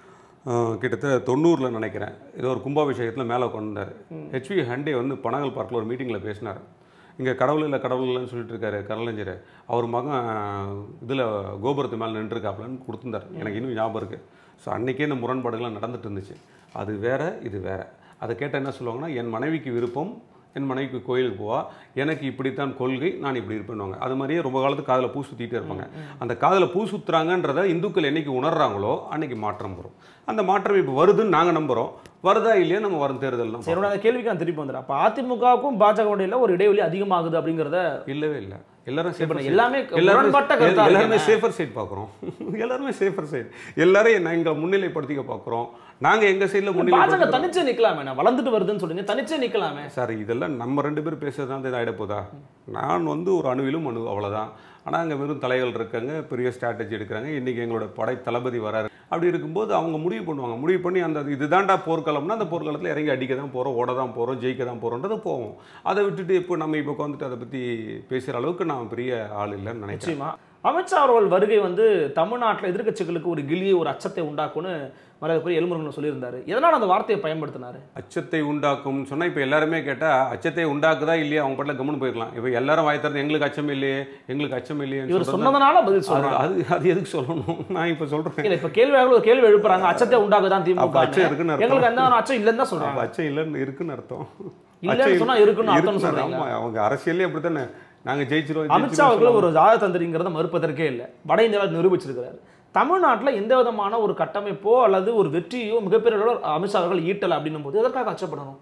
அஹ், கிட்டத்தட்ட தொண்ணூறில் நினைக்கிறேன் ஏதோ ஒரு கும்பாபிஷேகத்தில் மேலே கொண்டு வந்தார் ஹெச்வி ஹண்டே வந்து பனகல் பார்க்கில் ஒரு மீட்டிங்கில் பேசினார் இங்கே கடவுள் இல்லை கடவுள் இல்லைன்னு சொல்லிட்டு இருக்காரு கரலஞ்சர் அவர் மகன் இதில் கோபுரத்து மேலே நின்றுருக்காப்லன்னு கொடுத்துருந்தார் எனக்கு இன்னும் ஞாபகம் இருக்குது ஸோ அன்றைக்கே இந்த முரண்பாடுகள்லாம் நடந்துட்டு இருந்துச்சு அது வேற இது வேற அதை கேட்டால் என்ன சொல்லுவாங்கன்னா என் மனைவிக்கு விருப்பம் என் மனைவிக்கு கோயிலுக்கு போவா எனக்கு இப்படித்தான் கொள்கை நான் இப்படி இருப்பேன்னுவாங்க அது மாதிரியே ரொம்ப காலத்துக்கு காதில் பூ சுற்றிட்டே இருப்பாங்க அந்த காதில் பூ சுற்றுறாங்கன்றத இந்துக்கள் என்னைக்கு உணர்றாங்களோ அன்னைக்கு மாற்றம் வரும் அந்த மாற்றம் இப்போ வருதுன்னு நாங்கள் நம்புகிறோம் வருதா இல்லையா நம்ம வரும் தேர்தல் சரி என்னோட அந்த கேள்விக்கு நான் திருப்பி வந்துடுறேன் அப்போ அதிமுகவுக்கும் பாஜக இடையில ஒரு இடைவெளி அதிகமாகுது அப்படிங்கிறத இல்லவே இல்லை எல்லாரும் இப்ப safer எல்லாமே side. எல்லாருமே முரண்பட்ட கருத்தா எல்லாருமே இருக்கேங்க. சேஃபர் சைட் பார்க்குறோம் எல்லாருமே சேஃபர் சைடு எல்லாரையும் நாங்கள் முன்னிலைப்படுத்திக்க பார்க்குறோம் நாங்கள் எங்கள் சைடில் பாஜக முன்னிலை தனிச்சே நிக்கலாமே நான் வளர்ந்துட்டு வருதுன்னு சொல்றீங்க தனிச்சே நிக்கலாமே சார் இதெல்லாம் நம்ம ரெண்டு பேரும் பேசுறது தான் ஆகிட போதா நான் வந்து ஒரு அணுவிலும் அணு அவ்வளோதான் ஆனால் அங்கே வெறும் தலைகள் இருக்காங்க பெரிய ஸ்ட்ராட்டஜி எடுக்கிறாங்க இன்றைக்கி எங்களோட படை தளபதி வராரு அப்படி இருக்கும்போது அவங்க முடிவு பண்ணுவாங்க முடிவு பண்ணி அந்த இதுதான்டா போர்க்களம்னா அந்த போர்க்களத்தில் இறங்கி அடிக்க தான் போகிறோம் ஓட தான் போகிறோம் ஜெயிக்க தான் போகிறோன்றது போவோம் அதை விட்டுட்டு இப்போ நம்ம இப்போ உட்காந்துட்டு அதை பற்றி பேசுகிற அளவுக்கு நான் பெரிய ஆள் இல்லைன்னு நினைக்கிறேன் நிச்சயமா அமித்ஷா அவர்கள் வருகை வந்து தமிழ்நாட்டில் எதிர்க்கட்சிகளுக்கு ஒரு கிளியை ஒரு அச்சத்தை உண்டாக்கும்னு மரியாதைக்குரிய எல்முருகன் சொல்லியிருந்தாரு எதனால் அந்த வார்த்தையை பயன்படுத்தினாரு அச்சத்தை உண்டாக்கும்னு சொன்னால் இப்போ எல்லாருமே கேட்டால் அச்சத்தை உண்டாக்குதா இல்லையா அவங்க பாட்டில் கம்முன்னு போயிருக்கலாம் இப்போ எல்லாரும் வாய் திறந்து எங்களுக்கு அச்சம் இல்லையே எங்களுக்கு அச்சம் இல்லையே இவர் சொன்னதனால பதில் அது சொல்றாங்க அது அது எதுக்கு சொல்லணும் நான் இப்போ சொல்கிறேன் இல்ல இப்ப கேள்வியாக ஒரு கேள்வி எழுப்புறாங்க அச்சத்தை உண்டாக்குதான் அப்ப திமுக அச்சம் இருக்குன்னு அர்த்தம். எங்களுக்கு எந்த அச்சம் இல்லைன்னு தான் சொல்றாங்க அப்ப அச்சம் இல்லைன்னு இருக்குன்னு அர்த்தம் இல்லைன்னு அச்சம் சொன்னா இருக்குன்னு அர்த்தம்னு இருக்குன்னு சொல்றீங்களா? ஆமா அவங்க அரசியலே அப்படித்தானே நாங்க ஜெயிச்சிருவோம் அமித்ஷா ஜெயிச்சிருவோம் அவர்கள் ஒரு ராஜதந்திரிங்கிறத மறுப்பதற்கே இல்லை வட இந்தியாவில் நிரூபிச்சிருக்கிறார் தமிழ்நாட்டில் எந்த விதமான ஒரு கட்டமைப்போ அல்லது ஒரு வெற்றியோ மிகப்பெரிய அளவுல அமித்ஷா அவர்கள் ஈட்டலை அப்படின்னும் போது எதற்காக அச்சப்படணும்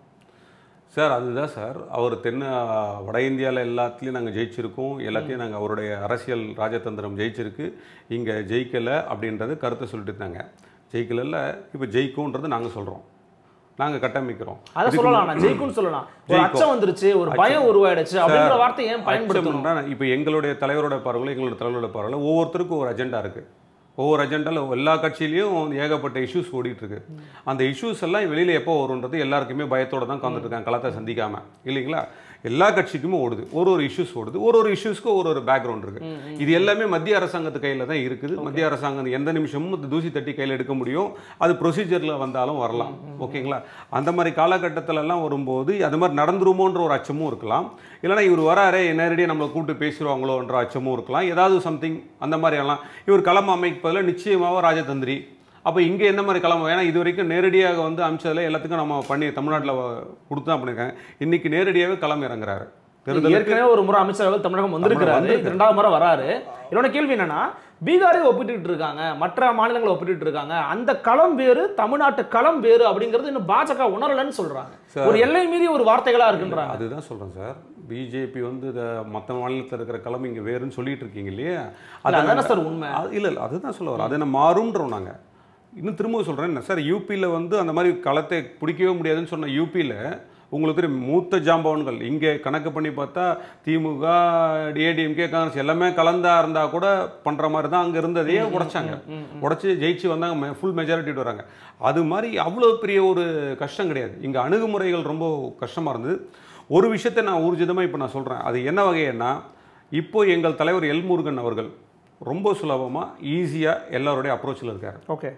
சார் அதுதான் சார் அவர் தென் வட இந்தியாவில் எல்லாத்துலேயும் நாங்கள் ஜெயிச்சிருக்கோம் எல்லாத்தையும் நாங்கள் அவருடைய அரசியல் ராஜதந்திரம் ஜெயிச்சிருக்கு இங்கே ஜெயிக்கலை அப்படின்றது கருத்தை சொல்லிட்டு இருந்தாங்க ஜெயிக்கலைல்ல இப்போ ஜெயிக்கும்ன்றது நாங்கள் சொல்கிறோம் நாங்கள் கட்டமைக்கிறோம் அதை சொல்லலாம் நான் ஜெயிக்கும்னு சொல்லலாம் ஒரு ஜெயிக்கும். அச்சம் வந்துருச்சு ஒரு பயம் உருவாயிடுச்சு அப்படிங்கிற வார்த்தை ஏன் பயன்படுத்தணும் அச்சம்னா இப்போ எங்களுடைய தலைவரோட பார்வையில் எங்களோட தலைவரோட பார்வையில் ஒவ்வொருத்தருக்கும் ஒரு அஜெண்டா இருக்கு ஒவ்வொரு அஜெண்டாவில் எல்லா கட்சியிலையும் ஏகப்பட்ட இஷ்யூஸ் ஓடிட்டு இருக்கு அந்த இஷ்யூஸ் எல்லாம் வெளியில் எப்போ வரும்ன்றது எல்லாருக்குமே பயத்தோட தான் உட்காந்துட்டு இருக்காங்க களத்தை சந்திக்காம இல்லைங்களா எல்லா கட்சிக்குமே ஓடுது ஒரு ஒரு இஷ்யூஸ் ஓடுது ஒரு ஒரு இஷ்யூஸ்க்கு ஒரு ஒரு பேக்ரவுண்ட் இருக்கு இது எல்லாமே மத்திய அரசாங்கத்து கையில் தான் இருக்குது மத்திய அரசாங்கம் எந்த நிமிஷமும் இந்த தூசி தட்டி கையில் எடுக்க முடியும் அது ப்ரொசீஜரில் வந்தாலும் வரலாம் ஓகேங்களா அந்த மாதிரி காலகட்டத்துல எல்லாம் வரும்போது அது மாதிரி நடந்துருமோன்ற ஒரு அச்சமும் இருக்கலாம் இல்லைன்னா இவர் வராரே நேரடியாக நம்மளை கூப்பிட்டு பேசிடுவாங்களோன்ற அச்சமும் இருக்கலாம் ஏதாவது சம்திங் அந்த மாதிரி எல்லாம் இவர் களம் அமைப்பதில் நிச்சயமாக ராஜதந்திரி அப்போ இங்கே என்ன மாதிரி களம் ஏன்னா இது வரைக்கும் நேரடியாக வந்து அமிச்சதில் எல்லாத்துக்கும் நம்ம பண்ணி தமிழ்நாட்டில் கொடுத்து தான் பண்ணியிருக்காங்க இன்னைக்கு நேரடியாகவே களம் இறங்குறாரு தேர்தலுக்கு ஏற்கனவே ஒரு முறை அமைச்சர் அவர்கள் தமிழகம் வந்திருக்கிறாரு வந்திருக்காரு. இரண்டாவது முறை வராரு என்னோட கேள்வி என்னன்னா பீகாரை ஒப்பிட்டுட்டு இருக்காங்க மற்ற மாநிலங்களை ஒப்பிட்டுட்டு இருக்காங்க அந்த களம் வேறு தமிழ்நாட்டு களம் வேறு அப்படிங்கிறது இன்னும் பாஜக உணரலன்னு சொல்றாங்க ஒரு எல்லை மீறி ஒரு வார்த்தைகளா இருக்குன்றாங்க அதுதான் சொல்கிறேன் சார் பிஜேபி வந்து இதை மற்ற மாநிலத்தில் இருக்கிற களம் இங்கே வேறுன்னு சொல்லிட்டு இருக்கீங்க இல்லையா இல்ல, அதை அதானே சார் உண்மை அது இல்லை இல்லை அதுதான் சொல்ல வரோம் அதை நம்ம மாறும்ன்றோம் நாங்கள் இன்னும் திரும்ப சொல்கிறேன் என்ன சார் யூபியில் வந்து அந்த மாதிரி களத்தை பிடிக்கவே முடியாதுன்னு சொன்ன யூபியில் உங்களுக்கு தெரியும் மூத்த ஜாம்பவன்கள் இங்கே கணக்கு பண்ணி பார்த்தா திமுக ஏடிஎம்கே காங்கிரஸ் எல்லாமே கலந்தா இருந்தால் கூட பண்ணுற மாதிரி தான் அங்கே இருந்ததையே உடைச்சாங்க உடைச்சி ஜெயிச்சு வந்தாங்க ஃபுல் மெஜாரிட்டி வராங்க அது மாதிரி அவ்வளோ பெரிய ஒரு கஷ்டம் கிடையாது இங்கே அணுகுமுறைகள் ரொம்ப கஷ்டமாக இருந்தது ஒரு விஷயத்தை நான் ஊர்ஜிதமாக இப்போ நான் சொல்கிறேன் அது என்ன வகைன்னா இப்போ எங்கள் தலைவர் எல் முருகன் அவர்கள் ரொம்ப சுலபமாக ஈஸியாக எல்லாருடைய அப்ரோச்சில் இருக்கார் ஓகே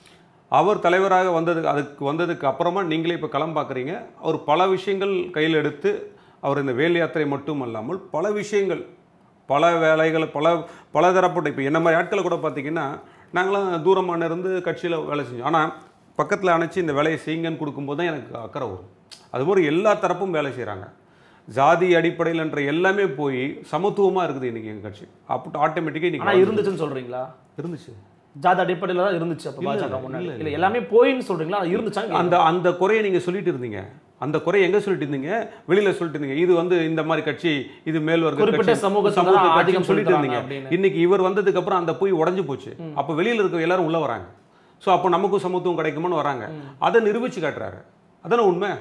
அவர் தலைவராக வந்தது அதுக்கு வந்ததுக்கு அப்புறமா நீங்களே இப்போ களம் பார்க்குறீங்க அவர் பல விஷயங்கள் கையில் எடுத்து அவர் இந்த வேல் யாத்திரை மட்டும் அல்லாமல் பல விஷயங்கள் பல வேலைகள் பல பல தரப்பட்ட இப்போ என்ன மாதிரி ஆட்களை கூட பார்த்தீங்கன்னா நாங்களாம் தூரமான இருந்து கட்சியில் வேலை செஞ்சோம் ஆனால் பக்கத்தில் அணைச்சி இந்த வேலையை செய்யுங்கன்னு கொடுக்கும்போது தான் எனக்கு அக்கறை வரும் அதுபோல் எல்லா தரப்பும் வேலை செய்கிறாங்க ஜாதி அடிப்படையில் என்ற எல்லாமே போய் சமத்துவமாக இருக்குது இன்றைக்கி எங்கள் கட்சி அப்போ ஆட்டோமேட்டிக்காக ஆனா இன்றைக்கி இருந்துச்சுன்னு சொல்றீங்களா இருந்துச்சு ஜாதி அடிப்படையில தான் இருந்துச்சு அப்ப இல்ல, பாஜக முன்னாடி இல்ல, இல்ல எல்லாமே போயின்னு சொல்றீங்களா அது இருந்துச்சாங்க அந்த அந்த குறையை நீங்க சொல்லிட்டு இருந்தீங்க அந்த குறையை எங்க சொல்லிட்டு இருந்தீங்க வெளியில சொல்லிட்டு இருந்தீங்க இது வந்து இந்த மாதிரி கட்சி இது மேல் வர்க்க குறிப்பிட்ட கட்சி, சமூகத்தை சமூக தான் கட்சின்னு ஆதிக்கம் சொல்லிட்டு செலுத்துறாங்க இருந்தீங்க அப்படின்னு. இன்னைக்கு இவர் வந்ததுக்கு அப்புறம் அந்த போய் உடைஞ்சு போச்சு அப்ப வெளியில இருக்க எல்லாரும் உள்ள வராங்க சோ அப்போ நமக்கும் சமத்துவம் கிடைக்குமான்னு வராங்க அதை நிரூபிச்சு காட்டுறாரு அதானே உண்மை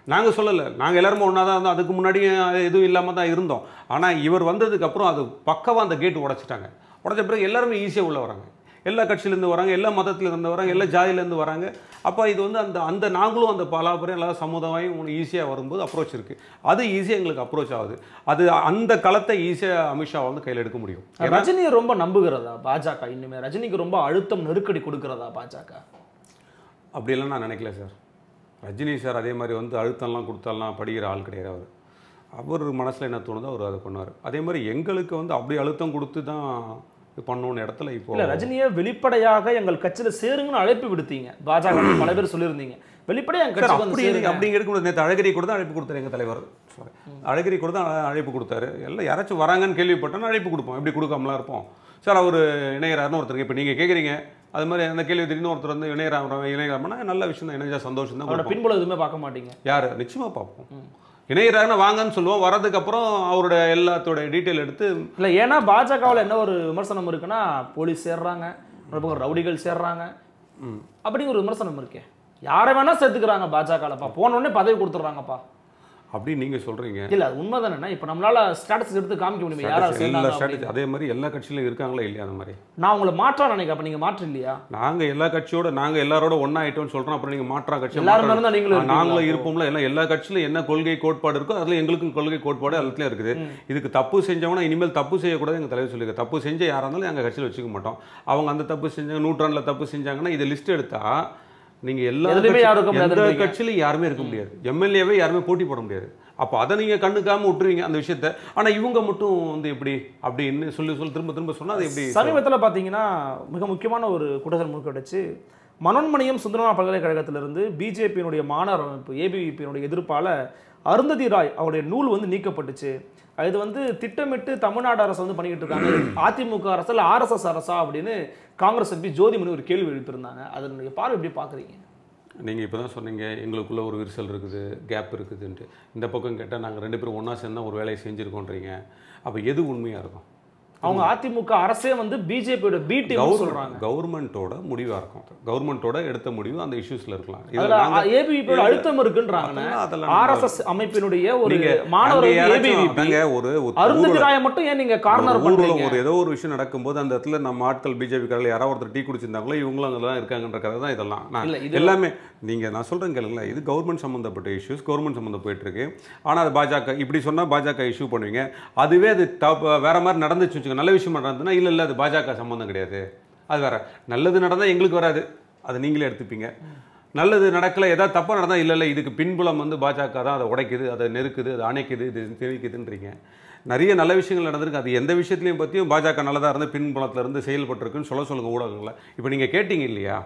நாங்கள் சொல்லலை நாங்கள் எல்லாருமே ஒன்றா தான் இருந்தோம் அதுக்கு முன்னாடியும் எதுவும் இல்லாமல் தான் இருந்தோம் ஆனால் இவர் வந்ததுக்கு அப்புறம் அது பக்கவாக அந்த கேட் உடைச்சிட்டாங்க உடைச்ச பிறகு எல்லாருமே ஈஸியாக உள்ள வராங்க எல்லா கட்சியிலேருந்து வராங்க எல்லா மதத்துலேருந்து வராங்க எல்லா ஜாதியிலேருந்து வராங்க அப்போ இது வந்து அந்த அந்த நாங்களும் அந்த பலாபுரம் எல்லா சமுதாயம் ஈஸியாக வரும்போது அப்ரோச் இருக்குது அது ஈஸியாக எங்களுக்கு அப்ரோச் ஆகுது அது அந்த களத்தை ஈஸியாக அமித்ஷா வந்து கையில் எடுக்க முடியும் ஏன்னா ரஜினியை ரொம்ப நம்புகிறதா பாஜக இன்னுமே ரஜினிக்கு ரொம்ப அழுத்தம் நெருக்கடி கொடுக்கிறதா பாஜக அப்படியெல்லாம் நான் நினைக்கல சார் ரஜினி சார் அதே மாதிரி வந்து அழுத்தம்லாம் கொடுத்தாலாம் படிக்கிற ஆள் கிடையாது அவர் அவர் மனசில் என்ன தோணுதோ அவர் அதை பண்ணுவார் அதே மாதிரி எங்களுக்கு வந்து அப்படி அழுத்தம் கொடுத்து தான் இது பண்ணணும்னு இடத்துல இப்போ இல்ல ரஜினியை வெளிப்படையாக எங்கள் கட்சியில சேருங்கன்னு அழைப்பு விடுத்தீங்க பாஜக பல பேர் சொல்லியிருந்தீங்க வெளிப்படையா எங்க சார் கட்சிக்கு வந்து அப்படி சேருங்க நீங்க அப்படி எடுக்க நேற்று அழகிரி கூட தான் அழைப்பு கொடுத்தாரு எங்கள் தலைவர் சாரி அழகிரி கூட தான் அழ- அழைப்பு கொடுத்தாரு எல்லாம் யாராச்சும் வராங்கன்னு கேள்விப்பட்டோன்னா அழைப்பு கொடுப்போம் எப்படி கொடுக்காமலாம் இருப்போம் சார் அவர் இணையறாருன்னு ஒருத்தருக்கு இப்போ நீங்கள் கேட்குறீங்க அது மாதிரி அந்த கேள்வி திடீர்னு ஒருத்தர் வந்து இணையறாங்க இணையறாமனா நல்ல விஷயம் தான் இணைஞ்சா சந்தோஷம் தான் அவரோட கொடுப்போம். பின்புலம் எதுவுமே பார்க்க மாட்டீங்க யார் நிச்சயமாக பார்ப்போம் இணையறாருன்னா வாங்கன்னு சொல்லுவோம் வரதுக்கு அப்புறம் அவரோட எல்லாத்தோட டீட்டெயில் எடுத்து இல்ல ஏன்னா பாஜகவுல என்ன ஒரு விமர்சனம் இருக்குன்னா போலீஸ் சேர்றாங்க ஒரு பக்கம் ரவுடிகள் சேர்றாங்க அப்படிங்கிற ஒரு விமர்சனம் இருக்கே யாரை வேணா சேர்த்துக்கிறாங்க பாஜகலப்பா போன உடனே பதவி கொடுத்துட்றாங்கப்பா அப்படி நீங்கள் சொல்கிறீங்க இல்ல அது உண்மைதானே இப்ப நம்மளால ஸ்டேட்டஸ் எடுத்து காமிக்க முடியுமா யாரா எல்லா சேர்ந்தாங்க ஸ்ட்ராட்டஜி அப்படின்னு. அதே மாதிரி எல்லா கட்சியிலும் இருக்காங்களா இல்லையா அந்த மாதிரி நான் உங்களை மாற்றா நினைக்கிறேன் அப்ப நீங்க மாற்று இல்லையா நாங்கள் எல்லா கட்சியோட நாங்கள் எல்லாரோட ஒன்றா ஆயிட்டோம்னு சொல்கிறோம் அப்புறம் நீங்கள் மாற்றா கட்சி எல்லாருமே இருந்தா நீங்களும் ஆ, இருப்பீங்களா நாங்களும் அப்போ? இருப்போம்ல எல்லாம் எல்லா கட்சியிலும் என்ன கொள்கை கோட்பாடு இருக்கோ அதுல எங்களுக்கும் கொள்கை கோட்பாடு எல்லாத்துலயும் இருக்குது இதுக்கு தப்பு செஞ்சவனா இனிமேல் தப்பு செய்யக்கூடாது எங்க தலைவர் சொல்லியிருக்க தப்பு செஞ்ச யாரா இருந்தாலும் எங்க கட்சியில் வச்சுக்க மாட்டோம் அவங்க அந்த தப்பு செஞ்சாங்க நூற்றாண்டுல தப்பு செஞ்சாங்கன்னா இதை லிஸ்ட் எடுத்தா நீங்க எல்லா எதுலயுமே கட்சி- யாரும் இருக்க எந்த முடியாதுன்றீங்க. கட்சியிலும் யாருமே இருக்க முடியாது எம்எல்ஏவே யாருமே போட்டி போட முடியாது அப்போ அதை நீங்க கண்டுக்காம விட்டுருவீங்க அந்த விஷயத்த ஆனா இவங்க மட்டும் வந்து எப்படி அப்படின்னு சொல்லி சொல்லி திரும்ப திரும்ப சொன்னா அது எப்படி சமீபத்தில் பார்த்தீங்கன்னா மிக முக்கியமான ஒரு குற்றச்சாட்டு முன்கொடுச்சு மனோன்மணியம் சுந்தரமா பல்கலைக்கழகத்திலிருந்து பிஜேபியினுடைய மாணவர் அமைப்பு ஏபிவிபியினுடைய எதிர்ப்பால அருந்ததி ராய் அவருடைய நூல் வந்து நீக்கப்பட்டுச்சு இது வந்து திட்டமிட்டு தமிழ்நாடு அரசு வந்து பண்ணிக்கிட்டு இருக்காங்க இது அதிமுக அரசா இல்லை ஆர்எஸ்எஸ் அரசா அப்படின்னு காங்கிரஸ் எம்பி ஜோதிமணி ஒரு கேள்வி எழுப்பியிருந்தாங்க அதனுடைய பார்வை எப்படி பார்க்குறீங்க நீங்கள் இப்போ தான் சொன்னீங்க எங்களுக்குள்ள ஒரு விரிசல் இருக்குது கேப் இருக்குதுன்ட்டு இந்த பக்கம் கேட்டால் நாங்கள் ரெண்டு பேரும் ஒன்றா சேர்ந்தா ஒரு வேலையை செஞ்சுருக்கோன்றீங்க அப்போ எது உண்மையாக இருக்கும் அவங்க அதிமுக அரசே வந்து பிஜேபியோட பி டீம் சொல்றாங்க கவர்மெண்ட்டோட முடிவாக இருக்கும் கவர்மெண்ட்டோட எடுத்த முடிவு அந்த இஷ்யூஸில் இருக்கலாம் இதில் நாங்கள் அதுல ஏபிவிபியோட அழுத்தம் இருக்குன்றாங்க அதெல்லாம் அதெல்லாம் ஆர்எஸ்எஸ் அமைப்பினுடைய ஒரு நீங்க மாணவர் அங்க யாராச்சும் ஏபிவிபி அதாங்க ஒரு ஒரு அருந்ததி ஊர்வலம் ராயை மட்டும் ஏன் நீங்க கார்னர் ஒரு பண்றீங்க ஊர்வலம் ஒரு ஏதோ ஒரு விஷயம் நடக்கும்போது அந்த இடத்துல நம்ம ஆட்கள் பிஜேபிக்காரர்கள் யாராவது ஒருத்தர் டீ குடிச்சிருந்தாங்களோ இவங்களும் அங்கே தான் இருக்காங்கன்ற கதை தான் இதெல்லாம் நான் இல்ல, இது- எல்லாமே நீங்கள் நான் சொல்கிறேன் கேளுங்களேன் இது கவர்மெண்ட் சம்மந்தப்பட்ட இஷ்யூஸ் கவர்மெண்ட் சம்மந்தம் போயிட்டு இருக்கு ஆனால் அது பாஜக இப்படி சொன்னால் பாஜக இஷ்யூ பண்ணுவீங்க அதுவே அது தப்பு வேற மாதிரி நடந்துச்சு வச்சுக்கோங்க நல்ல விஷயம் நடந்ததுன்னா இல்லை இல்லை அது பாஜக சம்மந்தம் கிடையாது அது வேற நல்லது நடந்தால் எங்களுக்கு வராது அதை நீங்களே எடுத்துப்பீங்க நல்லது நடக்கல ஏதாவது தப்பாக நடந்தால் இல்லை இல்லை இதுக்கு பின்புலம் வந்து பாஜக தான் அதை உடைக்குது அதை நெருக்குது அதை அணைக்குது இது திணிக்குதுன்றீங்க நிறைய நல்ல விஷயங்கள் நடந்திருக்கு அது எந்த விஷயத்துலையும் பற்றியும் பாஜக நல்லதாக இருந்து பின்புலத்துல இருந்து செயல்பட்டிருக்குன்னு சொல்ல சொல்லுங்க ஊடகங்களை இப்போ நீங்கள் கேட்டீங்க இல்லையா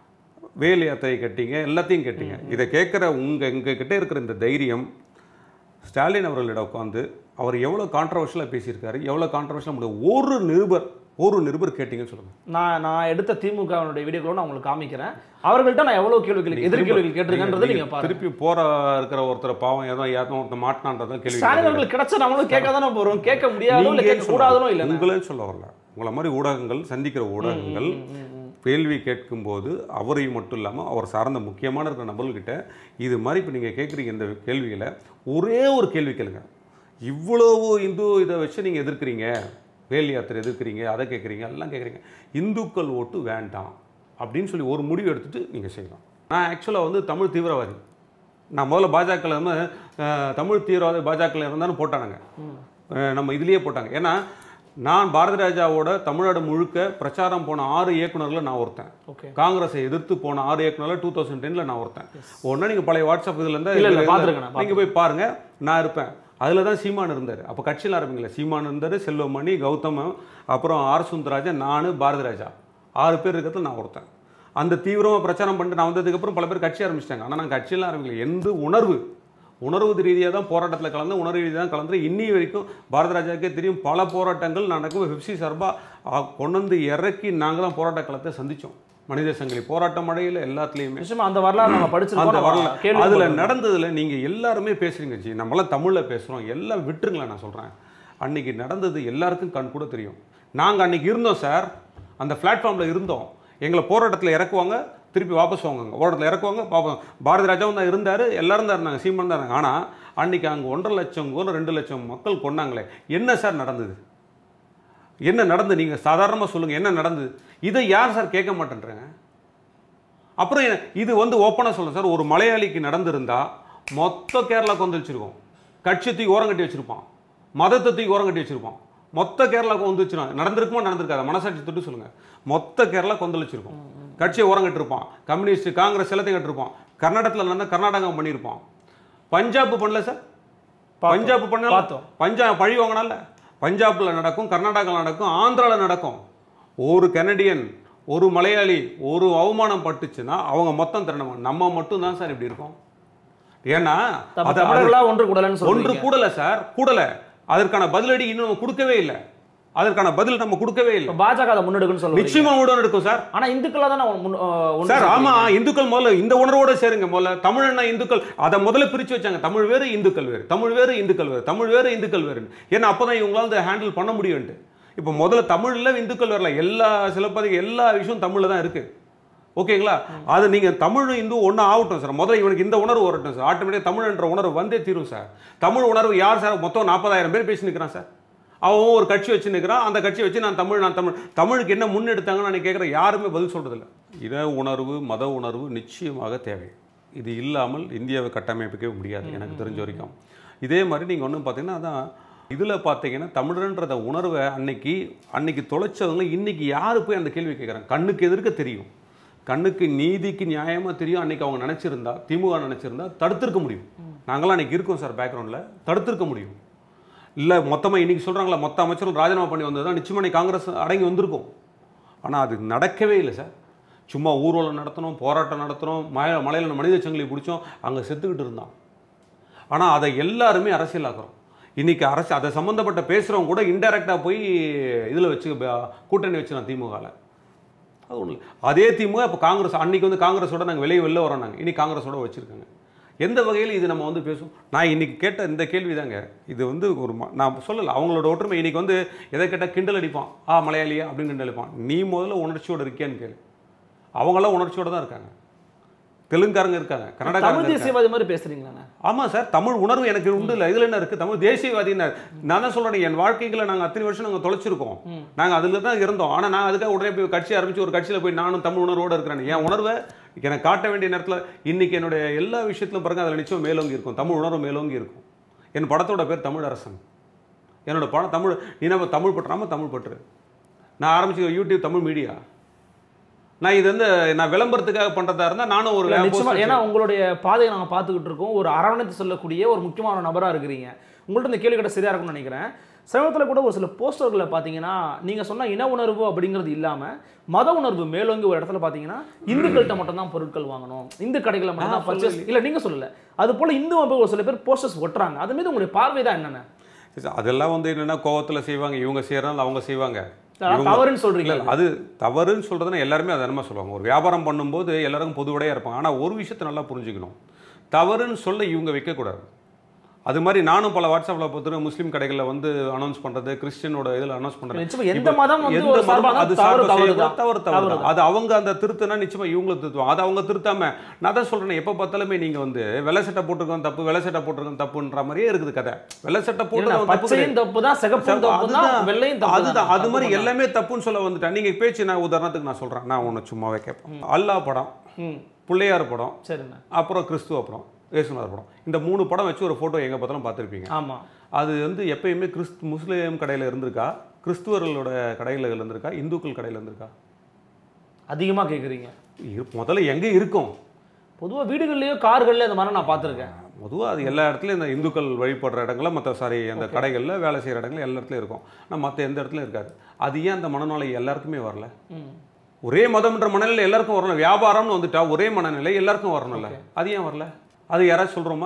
வேல் யாத்திரை கேட்டீங்க எல்லாத்தையும் கேட்டீங்க இதை கேட்குற உங்கள் எங்கள் கிட்ட இருக்கிற இந்த தைரியம் ஸ்டாலின் அவர்களிடம் உட்காந்து அவர் எவ்வளோ கான்ட்ரவர்ஷியலாக பேசியிருக்காரு எவ்வளோ கான்ட்ரவர்ஷியலாக முடியும் ஒரு நிருபர் ஒரு நிருபர் கேட்டீங்கன்னு சொல்லுங்கள் நான் நான் எடுத்த திமுகவினுடைய வீடியோக்களோட நான் உங்களுக்கு காமிக்கிறேன் அவர்கள்ட்ட நான் எவ்வளவு கேள்விகள் எதிர் கேள்விகள் கேட்டிருக்கேன்றதை நீங்க பாருங்க திருப்பி போற இருக்கிற ஒருத்தர் பாவம் ஏதோ யாரும் ஒருத்தர் மாட்டினான்றதான் கேள்வி ஸ்டாலின் அவர்கள் கிடைச்சா நம்மளும் கேட்க தானே போறோம் கேட்க முடியாதோ இல்ல கேட்க கூடாதோ இல்ல உங்களே சொல்ல வரல உங்களை மாதிரி ஊடகங்கள் சந்திக்கிற ஊடகங்கள் கேள்வி கேட்கும்போது அவரை மட்டும் இல்லாமல் அவர் சார்ந்த முக்கியமான இருக்கிற நபர்கிட்ட இது மாதிரி இப்போ நீங்கள் கேட்குறீங்க இந்த கேள்விகளை ஒரே ஒரு கேள்வி கேளுங்க இவ்வளவு இந்து இதை வச்சு நீங்கள் எதிர்க்கிறீங்க வேல் யாத்திரை எதிர்க்கிறீங்க அதை கேட்குறீங்க எல்லாம் கேட்குறீங்க இந்துக்கள் ஓட்டு வேண்டாம் அப்படின்னு சொல்லி ஒரு முடிவு எடுத்துட்டு நீங்கள் செய்யலாம் நான் ஆக்சுவலாக வந்து தமிழ் தீவிரவாதி நான் முதல்ல பாஜகவில் வந்து அஹ், தமிழ் தீவிரவாதி பாஜகவில் இருந்தாலும் போட்டானுங்க அஹ், நம்ம இதுலேயே போட்டாங்க ஏன்னா நான் பாரதி ராஜாவோட தமிழ்நாடு முழுக்க பிரச்சாரம் போன ஆறு இயக்குனர்களில் நான் ஒருத்தன் ஓகே காங்கிரஸை எதிர்த்து போன ஆறு இயக்குனர்ல டூ தௌசண்ட் டென்ல நான் ஒருத்தன் ஒன்றா நீங்கள் பழைய வாட்ஸ்அப் இதுல இருந்தா இல்ல, இல்ல, இதுல பார்த்திருக்கேன் நான், நீங்க போய் பாருங்க நான் இருப்பேன் அதில் தான் சீமான் இருந்தார் அப்போ கட்சியில் ஆரம்பிக்கல சீமான் இருந்தார் செல்வமணி கௌதமன் அப்புறம் ஆர் சுந்தரராஜன் நான் பாரதி ராஜா ஆறு பேர் இருக்கிறதுல நான் ஒருத்தன் அந்த தீவிரமாக பிரச்சாரம் பண்ணிட்டு நான் வந்ததுக்கப்புறம் பல பேர் கட்சி ஆரம்பிச்சிட்டாங்க ஆனால் நான் கட்சியெல்லாம் ஆரம்பிக்கல எந்த உணர்வு உணர்வு ரீதியாக தான் போராட்டத்தில் கலந்து உணர்வு ரீதியாக தான் கலந்து இன்னி வரைக்கும் பாரத ராஜாக்கே தெரியும் பல போராட்டங்கள் நடக்கும் ஹிப்சி சார்பாக கொண்டு வந்து இறக்கி நாங்கள் தான் போராட்ட களத்தை சந்தித்தோம் மனித சங்கிலி போராட்ட மழையில் எல்லாத்துலேயுமே நிச்சயமா அந்த வரலாறு நம்ம படிச்சிருக்கோம் அந்த நம்ம வரல கேள்வி அதுல நடந்ததுல நீங்க எல்லாருமே பேசுறீங்க ஜி நம்மளாம் தமிழ்ல பேசுறோம் எல்லாம் விட்டுருங்களேன் நான் சொல்றேன் அன்னைக்கு நடந்தது எல்லாருக்கும் கண் கூட தெரியும் நாங்க அன்னைக்கு இருந்தோம் சார் அந்த பிளாட்ஃபார்ம்ல இருந்தோம் எங்களை போராட்டத்தில் இறக்குவாங்க திருப்பி வாபஸ் வாங்குவாங்க போராட்டத்தில் இறக்குவாங்க பாப்போம் பாரதி ராஜாவும் தான் இருந்தார் எல்லாரும் தான் இருந்தாங்க சீமான் தான் இருந்தாங்க ஆனால் அன்னைக்கு அங்கே ஒன்றரை லட்சம் கூட ரெண்டு லட்சம் மக்கள் கொண்டாங்களே என்ன சார் நடந்தது என்ன நடந்து நீங்கள் சாதாரணமாக சொல்லுங்கள் என்ன நடந்தது இதை யார் சார் கேட்க மாட்டேன்றாங்க அப்புறம் என்ன- இது வந்து ஓப்பனாக சொல்லுங்க சார் ஒரு மலையாளிக்கு நடந்திருந்தா மொத்த கேரளா கொந்தளிச்சிருக்கும் கட்சி தூக்கி ஓரம் கட்டி வச்சிருப்பான் மதத்தை தூக்கி ஓரம் கட்டி வச்சிருப்பான் மொத்த கேரளா கொந்தளிச்சிருவான் நடந்திருக்குமா நடந்திருக்காது மனசாட்சி தொட்டு சொல்லுங்க மொத்த கேரளா கொந்தளிச்சிருக்கும் கட்சியை ஓரம் கட்டிருப்பான் கம்யூனிஸ்ட் காங்கிரஸ் எல்லாத்தையும் கட்டிருப்பான் கர்நாடகத்தில் நடந்தா கர்நாடகம் பண்ணியிருப்பான் பஞ்சாப் பண்ணல சார் பஞ்சாப் பண்ணல பார்த்தோம். பஞ்சாப் பழி வாங்கினால பஞ்சாப்ல நடக்கும் கர்நாடகாவில் நடக்கும் ஆந்திரால நடக்கும் ஒரு கனடியன் ஒரு மலையாளி ஒரு அவமானம் பட்டுச்சுன்னா அவங்க மொத்தம் திரண்டவங்க நம்ம மட்டும் தான் சார் இப்படி இருக்கோம் ஏன்னா தப்ப- அது- அது தமிழர்களா ஒன்று கூடலன்னு ஒன்று சொல்றீங்க கூடல சார் கூடல அதற்கான பதிலடி இன்னும் நம்ம கொடுக்கவே இல்லை அதற்கான பதில் நம்ம கொடுக்கவே இல்லை இப்ப பாஜக அதை முன்னெடுக்குன்னு சொல்லுங்க நிச்சயமா உடன் எடுக்கும் சார் ஆனா இந்துக்களா தானே முன்- அஹ் ஒன்று சார் சேர்க்கிறீங்க. ஆமா இந்துக்கள் முதல்ல இந்த உணர்வோட சேருங்க முதல்ல தமிழ்னா இந்துக்கள் அதை முதல்ல பிரிச்சு வச்சாங்க தமிழ் வேறு இந்துக்கள் வேறு தமிழ் வேறு இந்துக்கள் வேறு தமிழ் வேறு இந்துக்கள் வேறு ஏன்னா அப்பதான் இவங்களால அதை ஹேண்டில் பண்ண முடியும்ட்டு இப்போ முதல்ல தமிழ்ல இந்துக்கள் வரல எல்லா சிலப்பதிக எல்லா விஷயம் தமிழ்ல தான் இருக்கு ஓகேங்களா அது நீங்க தமிழ் இந்து ஒண்ணு ஆகட்டும் சார் முதல்ல இவனுக்கு இந்த உணர்வு வரட்டும் சார் ஆட்டோமேட்டிக் தமிழ் என்ற உணர்வு வந்தே தீரும் சார் தமிழ் உணர்வு யார் சார் மொத்தம் நாற்பதாயிரம் பேர் பேசி நிற்கிறான் சார் அவன் ஒரு கட்சி வச்சு நிற்கிறான் அந்த கட்சியை வச்சு நான் தமிழ் நான் தமிழ் தமிழுக்கு என்ன முன்னெடுத்தாங்கன்னு நான் கேட்குறேன் யாருமே பதில் சொல்றதில்ல இன உணர்வு மத உணர்வு நிச்சயமாக தேவை இது இல்லாமல் இந்தியாவை கட்டமைப்பிக்கவே முடியாது எனக்கு தெரிஞ்ச வரைக்கும் இதே மாதிரி நீங்கள் ஒன்றும் பார்த்தீங்கன்னா அதான் இதில் பார்த்தீங்கன்னா தமிழர்ன்றத உணர்வை அன்னைக்கு அன்னைக்கு தொலைச்சவங்க இன்னைக்கு யாரு போய் அந்த கேள்வி கேட்குறாங்க கண்ணுக்கு எதிர்க்க தெரியும் கண்ணுக்கு நீதிக்கு நியாயமாக தெரியும் அன்னைக்கு அவங்க நினச்சிருந்தா திமுக நினச்சிருந்தா தடுத்திருக்க முடியும் நாங்களாம் அன்னைக்கு இருக்கோம் சார் பேக்ரவுண்டில் தடுத்திருக்க முடியும் இல்லை மொத்தமாக இன்னைக்கு சொல்கிறாங்களா மொத்த அமைச்சர்கள் ராஜினாமா பண்ணி வந்தது தான் நிச்சயமாக இன்னைக்கு காங்கிரஸ் அடங்கி வந்திருக்கும் ஆனால் அது நடக்கவே இல்லை சார் சும்மா ஊர்வலம் நடத்தணும் போராட்டம் நடத்தணும் மழை மலையில் மனித சங்கிலி பிடிச்சோம் அங்கே செத்துக்கிட்டு இருந்தான் ஆனால் அதை எல்லாருமே அரசியலாக்குறோம் இன்னைக்கு அரசு அதை சம்மந்தப்பட்ட பேசுகிறவங்க கூட இன்டெரக்டாக போய் இதில் வச்சு ப- கூட்டணி வச்சுருந்தோம் திமுகவில் அது ஒன்றும் இல்லை அதே திமுக இப்போ காங்கிரஸ் அன்னைக்கு வந்து காங்கிரஸோட நாங்கள் வெளியே வெளில வரோம் நாங்கள் இனி காங்கிரஸோட வச்சுருக்காங்க எந்த வகையில் இது நம்ம வந்து பேசுவோம் நான் இன்னைக்கு கேட்ட இந்த கேள்வி தாங்க இது வந்து ஒரு ம- நான் சொல்லலை அவங்களோட ஒற்றுமை இன்னைக்கு வந்து எதை கேட்டால் கிண்டல் அடிப்பான் ஆ மலையாளியா அப்படின்னு கிண்டல் அடிப்பான் நீ முதல்ல உணர்ச்சியோட இருக்கியான்னு கேளு அவங்களாம் உணர்ச்சியோட தான் இருக்காங்க தெலுங்காரங்க இருக்காங்க கன்னடக்காரங்க தமிழ் இருக்காங்க. தேசியவாதி மாதிரி பேசுறீங்களாண்ணே ஆமா சார் தமிழ் உணர்வு எனக்கு உண்டு இல்லை இதுல என்ன இருக்கு தமிழ் தேசியவாதினார் நான் தான் சொல்றேன் என் வாழ்க்கைகளை நாங்க அத்தனை வருஷம் நாங்க தொலைச்சிருக்கோம் நாங்க அதுல தான் இருந்தோம் ஆனா நான் அதுக்காக உடனே போய் கட்சி ஆரம்பிச்சு ஒரு கட்சியில போய் நானும் தமிழ் உணர்வோட இருக்கிறேன் என் உணர்வை எனக்கு காட்ட வேண்டிய நேரத்துல இன்னைக்கு என்னுடைய எல்லா விஷயத்திலும் பாருங்க அதில் நிச்சயம் மேலோங்கி இருக்கும் தமிழ் உணர்வு மேலோங்கி இருக்கும் என் படத்தோட பேர் தமிழ் அரசன் என்னோட படம் தமிழ் நீ நம்ம தமிழ் பற்றாம தமிழ் பற்று நான் ஆரம்பிச்ச யூடியூப் தமிழ் மீடியா நான் இது வந்து நான் விளம்பரத்துக்காக பண்றதா இருந்தா நானும் ஒரு இல்ல, நிச்சயமா post ஏன்னா உங்களுடைய பாதையை நாங்க பார்த்துக்கிட்டு இருக்கோம் ஒரு அரவணைத்து சொல்லக்கூடிய ஒரு முக்கியமான நபரா இருக்கிறீங்க உங்கள்ட்ட இந்த கேள்வி கேட்ட சரியா இருக்கும்னு நினைக்கிறேன் சமீபத்தில் கூட ஒரு சில போஸ்டர்களை பார்த்தீங்கன்னா நீங்க சொன்ன இன உணர்வு அப்படிங்கிறது இல்லாம மத உணர்வு மேலோங்கி ஒரு இடத்துல பார்த்தீங்கன்னா இந்துக்கள்கிட்ட மட்டும் தான் பொருட்கள் வாங்கணும் இந்து கடைகளை மட்டும் தான் நான் பர்ச்சேஸ் இல்ல நீங்க சொல்லல அது போல இந்து அமைப்பு ஒரு சில பேர் போஸ்டர்ஸ் ஒட்டுறாங்க அது மீது உங்களுடைய பார்வை தான் என்னென்ன சரி, அதெல்லாம் வந்து என்னன்னா கோவத்துல செய்வாங்க இவங்க செய்யறதுனால அவங்க செய்வாங்க அதான் இவங்க- தவறுன்னு சொல்றீங்க இல்ல, அது தவறுன்னு சொல்றதுன்னா எல்லாருமே அதை என்னமா சொல்லுவாங்க ஒரு வியாபாரம் பண்ணும்போது எல்லாருக்கும் பொதுவடையா இருப்பாங்க ஆனா ஒரு விஷயத்தை நல்லா புரிஞ்சுக்கணும் தவறுன்னு சொல்ல இவங்க வைக்கக்கூடாது அது மாதிரி நானும் பல வாட்ஸ்அப்ல பார்த்துட்டு முஸ்லீம் கடைகளில் வந்து அனௌன்ஸ் பண்றது கிறிஸ்டியனோட இதில் அனௌன்ஸ் பண்றது நிச்சயமா எந்த இப்ப மதம் வந்து எந்த ஒரு சார்பா மதம் அது தவறு சார்பா தவறு செய்யக்கூடாது. தான். தவறு தவறு தவறு தான். அது அவங்க அந்த திருத்தினா நிச்சயமா இவங்களும் திருத்துவாங்க அது அவங்க திருத்தாம நான் தான் சொல்றேன் எப்ப பார்த்தாலுமே நீங்க வந்து வெள்ளை சட்டை போட்டிருக்கோம் தப்பு வெள்ளை சட்டை போட்டிருக்கோம் தப்புன்ற மாதிரியே இருக்குது கதை வெள்ளை சட்டை இல்ல, போட்டு பச்சையும் தப்பு தான் சிகப்பும் தப்பு தான் அதுதான். வெள்ளையும் தப்பு அதுதான் தான். அது மாதிரி தப்பு தான். எல்லாமே தப்புன்னு சொல்ல வந்துட்டேன் நீங்க பேச்சு நான் உதாரணத்துக்கு நான் சொல்றேன் நான் ஒன்று சும்மாவே கேட்பேன் அல்லாஹ் படம் ம் பிள்ளையார் படம் சரிண்ணே அப்புறம் கிறிஸ்துவ படம் இயேசுநாதர் படம் இந்த மூணு படம் வச்சு ஒரு ஃபோட்டோ எங்கே பார்த்தாலும் பார்த்துருப்பீங்க ஆமா அது வந்து எப்பயுமே கிறிஸ்து முஸ்லீம் கடையில் இருந்திருக்கா கிறிஸ்துவர்களோட கடையில் இருந்திருக்கா இந்துக்கள் கடையில் இருந்திருக்கா அதிகமா கேக்குறீங்க இரு- முதல்ல எங்கே இருக்கும் பொதுவா வீடுகள்லயோ கார்கள்லயோ இந்த மாதிரி நான் பார்த்திருக்கேன் பொதுவாக அது எல்லா இடத்துலையும் இந்த இந்துக்கள் வழிபடுற இடங்கள்ல மற்ற சாரி அந்த கடைகளில் வேலை செய்கிற இடங்கள்ல எல்லா இடத்துலையும் இருக்கும் ஆனால் மற்ற எந்த இடத்துலையும் இருக்காது அது ஏன் அந்த மனநிலை எல்லாருக்குமே வரல ம். ஒரே மதம்ன்ற மனநிலை எல்லாருக்கும் வரணும் வியாபாரம்னு வந்துட்டா ஒரே மனநிலை எல்லாருக்கும் வரணும்ல அது ஏன் வரல அது யாராச்சும் சொல்கிறோமா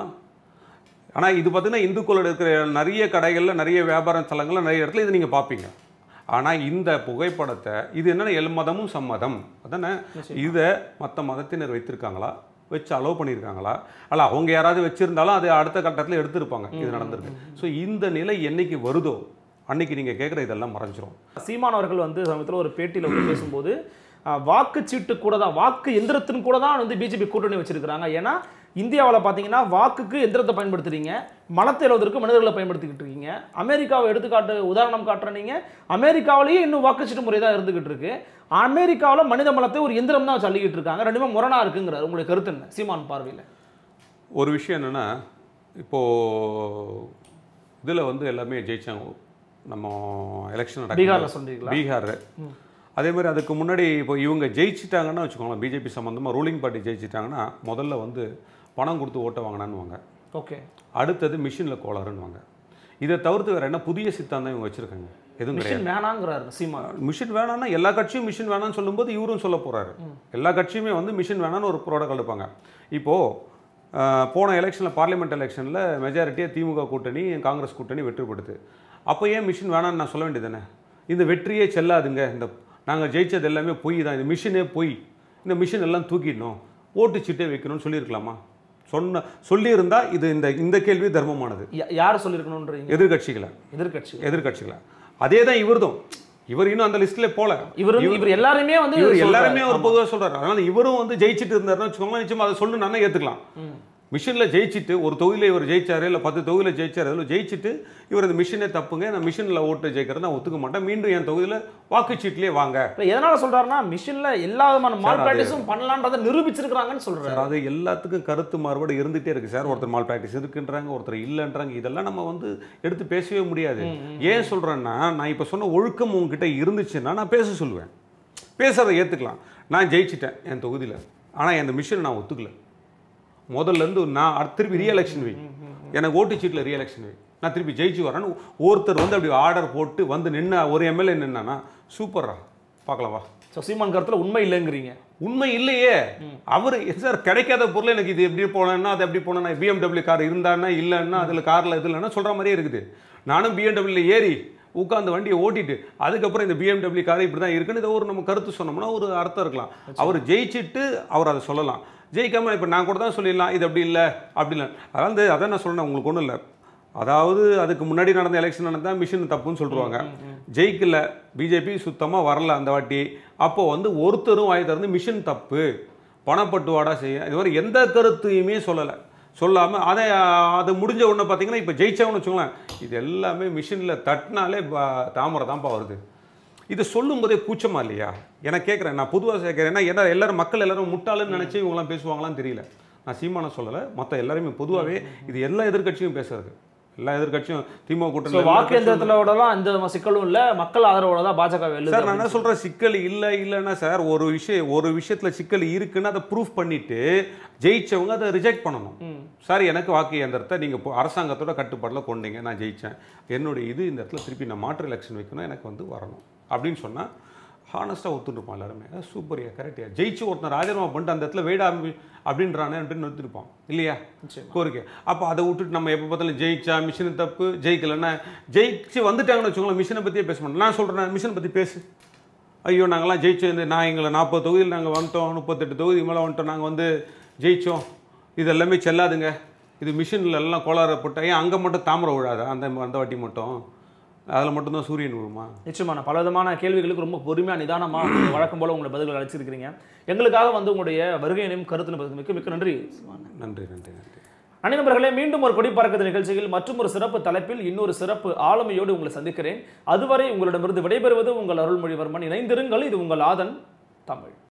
ஆனால் இது பார்த்தீங்கன்னா இந்துக்களோட இருக்கிற நிறைய கடைகளில் நிறைய வியாபார ஸ்தலங்கள்ல நிறைய இடத்துல இது நீங்கள் பார்ப்பீங்க ஆனால் இந்த புகைப்படத்தை இது என்னன்னா எல் மதமும் சம்மதம் அதானே இதை மற்ற மதத்தினர் வைத்திருக்காங்களா வச்சு அலோவ் பண்ணியிருக்காங்களா அல்ல அவங்க யாராவது வச்சிருந்தாலும் அது அடுத்த கட்டத்தில் எடுத்திருப்பாங்க இது நடந்திருக்கு ஸோ இந்த நிலை என்னைக்கு வருதோ அன்னைக்கு நீங்கள் கேட்குற இதெல்லாம் மறைஞ்சிரும் சீமான் அவர்கள் வந்து சமயத்தில் ஒரு பேட்டியில் வந்து பேசும்போது அஹ், வாக்குச்சீட்டு கூட தான் வாக்கு எந்திரத்தின் கூட தான் வந்து பிஜேபி கூட்டணி வச்சிருக்கிறாங்க ஏன்னா இந்தியாவில் பார்த்தீங்கன்னா வாக்குக்கு எந்திரத்தை பயன்படுத்துறீங்க மலத்தை எழுவதற்கு மனிதர்களை பயன்படுத்திக்கிட்டு இருக்கீங்க அமெரிக்காவை எடுத்துக்காட்டு உதாரணம் காட்டுற நீங்க அமெரிக்காவிலேயே இன்னும் வாக்குச்சீட்டு முறை தான் இருந்துகிட்டு இருக்கு அமெரிக்காவில் மனித மலத்தை ஒரு எந்திரம் தான் சொல்லிக்கிட்டு இருக்காங்க ரெண்டுமே முரணா இருக்குங்கிறார் உங்களுடைய கருத்து என்ன சீமான் பார்வையில் ஒரு விஷயம் என்னென்னா இப்போது இதில் வந்து எல்லாமே ஜெயிச்சாங்க நம்ம எலெக்ஷன் பீகார்ல சொல்றீங்களா பீகார் அதே மாதிரி அதுக்கு முன்னாடி இப்போ இவங்க ஜெயிச்சிட்டாங்கன்னா வச்சுக்கோங்களேன் பிஜேபி சம்மந்தமாக ரூலிங் பார்ட்டி ஜெயிச்சிட்டாங்கன்னா முதல்ல வந்து பணம் கொடுத்து ஓட்ட வாங்கினான்னுவாங்க ஓகே அடுத்தது மிஷினில் கோளாறுன்னுவாங்க இதை தவிர்த்து வேறு என்ன புதிய சித்தாந்தம் இவங்க வச்சுருக்காங்க எதுவும் கிடையாது மிஷின் வேணாங்கிறாரு சீமான் மிஷின் வேணாம்னா எல்லா கட்சியும் மிஷின் வேணாம்னு சொல்லும்போது இவரும் சொல்ல போறாரு எல்லா கட்சியுமே வந்து மிஷின் வேணாம்னு ஒரு ப்ரோடக்ட் எடுப்பாங்க இப்போது போன எலெக்ஷனில் பார்லிமெண்ட் எலெக்ஷனில் மெஜாரிட்டியாக திமுக கூட்டணி காங்கிரஸ் கூட்டணி வெற்றி பெடுது அப்போ ஏன் மிஷின் வேணாம்னு நான் சொல்ல வேண்டியதுதானே இந்த வெற்றியே செல்லாதுங்க இந்த நாங்கள் ஜெயிச்சது எல்லாமே பொய் தான் இந்த மிஷினே பொய் இந்த மிஷின் எல்லாம் தூக்கிடணும் ஓட்டு சீட்டே வைக்கணும்னு சொல்லியிருக்கலாமா சொன்ன சொல்லியிருந்தா இது இந்த இந்த கேள்வி தர்மமானது யா- யார் சொல்லியிருக்கணுன்றீங்க எதிர்கட்சிகளை எதிர்க்கட்சி எதிர்கட்சிகளை அதே தான் இவர்தும் இவர் இன்னும் அந்த லிஸ்ட்ல போல இவர் இவர் எல்லாருமே வந்து இவர் சொல்றாரு. எல்லாருமே ஒரு ஆமா. பொதுவாக சொல்றாரு அதனால இவரும் வந்து ஜெயிச்சிட்டு இருந்தாருன்னு வச்சுக்கோங்களேன் நிச்சயமா அதை சொல்லு நானே ஏத்துக்கலாம் மிஷின்ல ஜெயிச்சிட்டு ஒரு தொகுதியில இவர் ஜெயிச்சாரு இல்ல பத்து தொகுதியில ஜெயிச்சாரு அதில் ஜெயிச்சிட்டு இவர் இந்த மிஷினே தப்புங்க நான் மிஷின்ல ஓட்டு ஜெயிக்கிறது நான் ஒத்துக்க மாட்டேன் மீண்டும் என் தொகுதியில வாக்குச்சீட்லயே வாங்க இல்ல, எதனால சொல்றாருன்னா மிஷின்ல எல்லா விதமான மால் அது- பிராக்டிஸும் பண்ணலான்றதை நிரூபிச்சிருக்காங்கன்னு சொல்றாரு சார் அது எல்லாத்துக்கும் கருத்து மாறுபாடு இருந்துகிட்டே இருக்கு சார் ஒருத்தர் மால் ப்ராக்டிஸ் இருக்குன்றாங்க ஒருத்தர் இல்லைன்றாங்க இதெல்லாம் நம்ம வந்து எடுத்து பேசவே முடியாது ஏன் சொல்றேன்னா நான் இப்போ சொன்ன ஒழுக்கம் உங்ககிட்ட இருந்துச்சுன்னா நான் பேச சொல்லுவேன் பேசுறதை ஏற்றுக்கலாம் நான் ஜெயிச்சிட்டேன் என் தொகுதியில் ஆனால் என் மிஷினை நான் ஒத்துக்கல முதல்ல இருந்து நான் அடுத்து திருப்பி ரீஎலெக்ஷன் வை எனக்கு ஓட்டு சீட்டில் ரீஎலெக்ஷன் வை நான் திருப்பி ஜெயிச்சு வரேன்னு ஒருத்தர் வந்து அப்படி ஆர்டர் போட்டு வந்து நின்னா ஒரு எம்எல்ஏ நின்னானா சூப்பர்ரா பார்க்கலாம் வா ஸோ சீமான் கருத்துல உண்மை இல்லைங்கிறீங்க உண்மை இல்லையே அவர் சார் கிடைக்காத பொருள் எனக்கு இது எப்படி போனேன்னா அது எப்படி போனேன்னா பிஎம்டபிள்யூ கார் இருந்தான்னா இல்லைன்னா அதில் காரில் இது இல்லைன்னா சொல்கிற மாதிரியே இருக்குது நானும் பிஎம்டபிள்யூ ஏறி உட்காந்து வண்டியை ஓட்டிட்டு அதுக்கப்புறம் இந்த பிஎம்டபிள்யூ கார் இப்படி தான் இருக்குன்னு இதை ஒரு நம்ம கருத்து சொன்னோம்னா ஒரு அர்த்தம் இருக்கலாம் அவர் ஜெயிச்சிட்டு அவர் அதை சொல்லலாம் ஜெயிக்காம இப்போ நான் கூட தான் சொல்லிடலாம் இது அப்படி இல்லை அப்படி இல்லை அதாவது அதான் நான் சொல்றேன் உங்களுக்கு ஒன்றும் இல்லை அதாவது அதுக்கு முன்னாடி நடந்த எலெக்ஷன் நடந்தால் மிஷின் தப்புன்னு சொல்லிடுவாங்க ஜெயிக்கல பிஜேபி சுத்தமாக வரல அந்த வாட்டி அப்போ வந்து ஒருத்தரும் வாய் திறந்து மிஷின் தப்பு பணப்பட்டுவாடா செய்ய இது மாதிரி எந்த கருத்தையுமே சொல்லலை சொல்லாமல் அதை அது முடிஞ்ச உடனே பார்த்தீங்கன்னா இப்போ ஜெயிச்சவன்னு வச்சுக்கோங்களேன் இது எல்லாமே மிஷினில் தட்டினாலே ப- தாமரை தான்ப்பா வருது இது சொல்லும் போதே கூச்சமா இல்லையா எனக்கு கேட்குறேன் நான் பொதுவாக கேட்குறேன் ஏன்னா எல்லாரும் எல்லாரும் மக்கள் எல்லாரும் முட்டாளுன்னு நினச்சி இவங்களாம் பேசுவாங்களான்னு தெரியல நான் சீமான சொல்லலை மற்ற எல்லாருமே பொதுவாகவே இது எல்லா எதிர்க்கட்சியும் பேசுறது எல்லா எதிர்க்கட்சியும் திமுக ஸோ கூட்டணி வாக்கு எந்திரத்திலோடலாம் எந்த விதமான சிக்கலும் இல்ல மக்கள் ஆதரவோட தான் பாஜக வெல்லுது சார் நான் என்ன சொல்றேன் சிக்கல் இல்லை இல்லைன்னா சார் ஒரு விஷயம் ஒரு விஷயத்துல சிக்கல் இருக்குன்னு அதை ப்ரூஃப் பண்ணிட்டு ஜெயிச்சவங்க அதை ரிஜெக்ட் பண்ணணும் சார் எனக்கு வாக்கு இயந்திரத்தை நீங்க இப்போ அரசாங்கத்தோட கட்டுப்பாட்டில் கொண்டீங்க நான் ஜெயிச்சேன் என்னுடைய இது இந்த இடத்துல திருப்பி நான் மாற்று எலெக்ஷன் வைக்கணும் எனக்கு வந்து வரணும் அப்படின்னு சொன்னா ஹானஸ்ட்டாக ஒத்துருப்பான் எல்லாருமே சூப்பரியா கரெக்டியா ஜெயிச்சு ஒருத்தன் ராஜினாமா பண்ணிட்டு அந்த இடத்துல வெயிட் ஆரம்பி அப்படின்றானே அப்படின்னு நிறுத்திருப்பான் இல்லையா நிச்சயமா. கோரிக்கை அப்போ அதை விட்டுட்டு நம்ம எப்போ பார்த்தாலும் ஜெயிச்சா மிஷின் தப்பு ஜெயிக்கலன்னா ஜெயிச்சு வந்துட்டாங்கன்னு வச்சுக்கோங்களேன் மிஷினை பற்றியே பேச மாட்டோம் நான் சொல்கிறேன் மிஷினை பற்றி பேசு ஐயோ நாங்கள்லாம் ஜெயிச்சோம் நான் எங்களை நாற்பது தொகுதியில் நாங்கள் வந்துட்டோம் முப்பத்தெட்டு தொகுதி மேலே வந்துட்டோம் நாங்கள் வந்து ஜெயிச்சோம் இது எல்லாமே செல்லாதுங்க இது மிஷினில் எல்லாம் கோளாறு போட்டா ஏன் அங்கே மட்டும் தாமரை விழாதா அந்த அந்த வாட்டி மட்டும் அதில் மட்டும்தான் சூரியன் விழுமா நிச்சயமா நான் பல விதமான கேள்விகளுக்கு ரொம்ப பொறுமையா நிதானமா நீங்க வழக்கம் போல உங்களை பதில்கள் அளிச்சிருக்கிறீங்க எங்களுக்காக வந்து உங்களுடைய வருகையினையும் கருத்து மிக்க மிக்க நன்றி நன்றி நன்றி நன்றி அணி நண்பர்களே மீண்டும் ஒரு கொடி பறக்குது நிகழ்ச்சியில் மற்றும் ஒரு சிறப்பு தலைப்பில் இன்னொரு சிறப்பு ஆளுமையோடு உங்களை சந்திக்கிறேன் அதுவரை உங்களிடமிருந்து விடைபெறுவது உங்கள் அருள்மொழிவர்மன் இணைந்திருங்கள் இது உங்கள் ஆதன் தமிழ்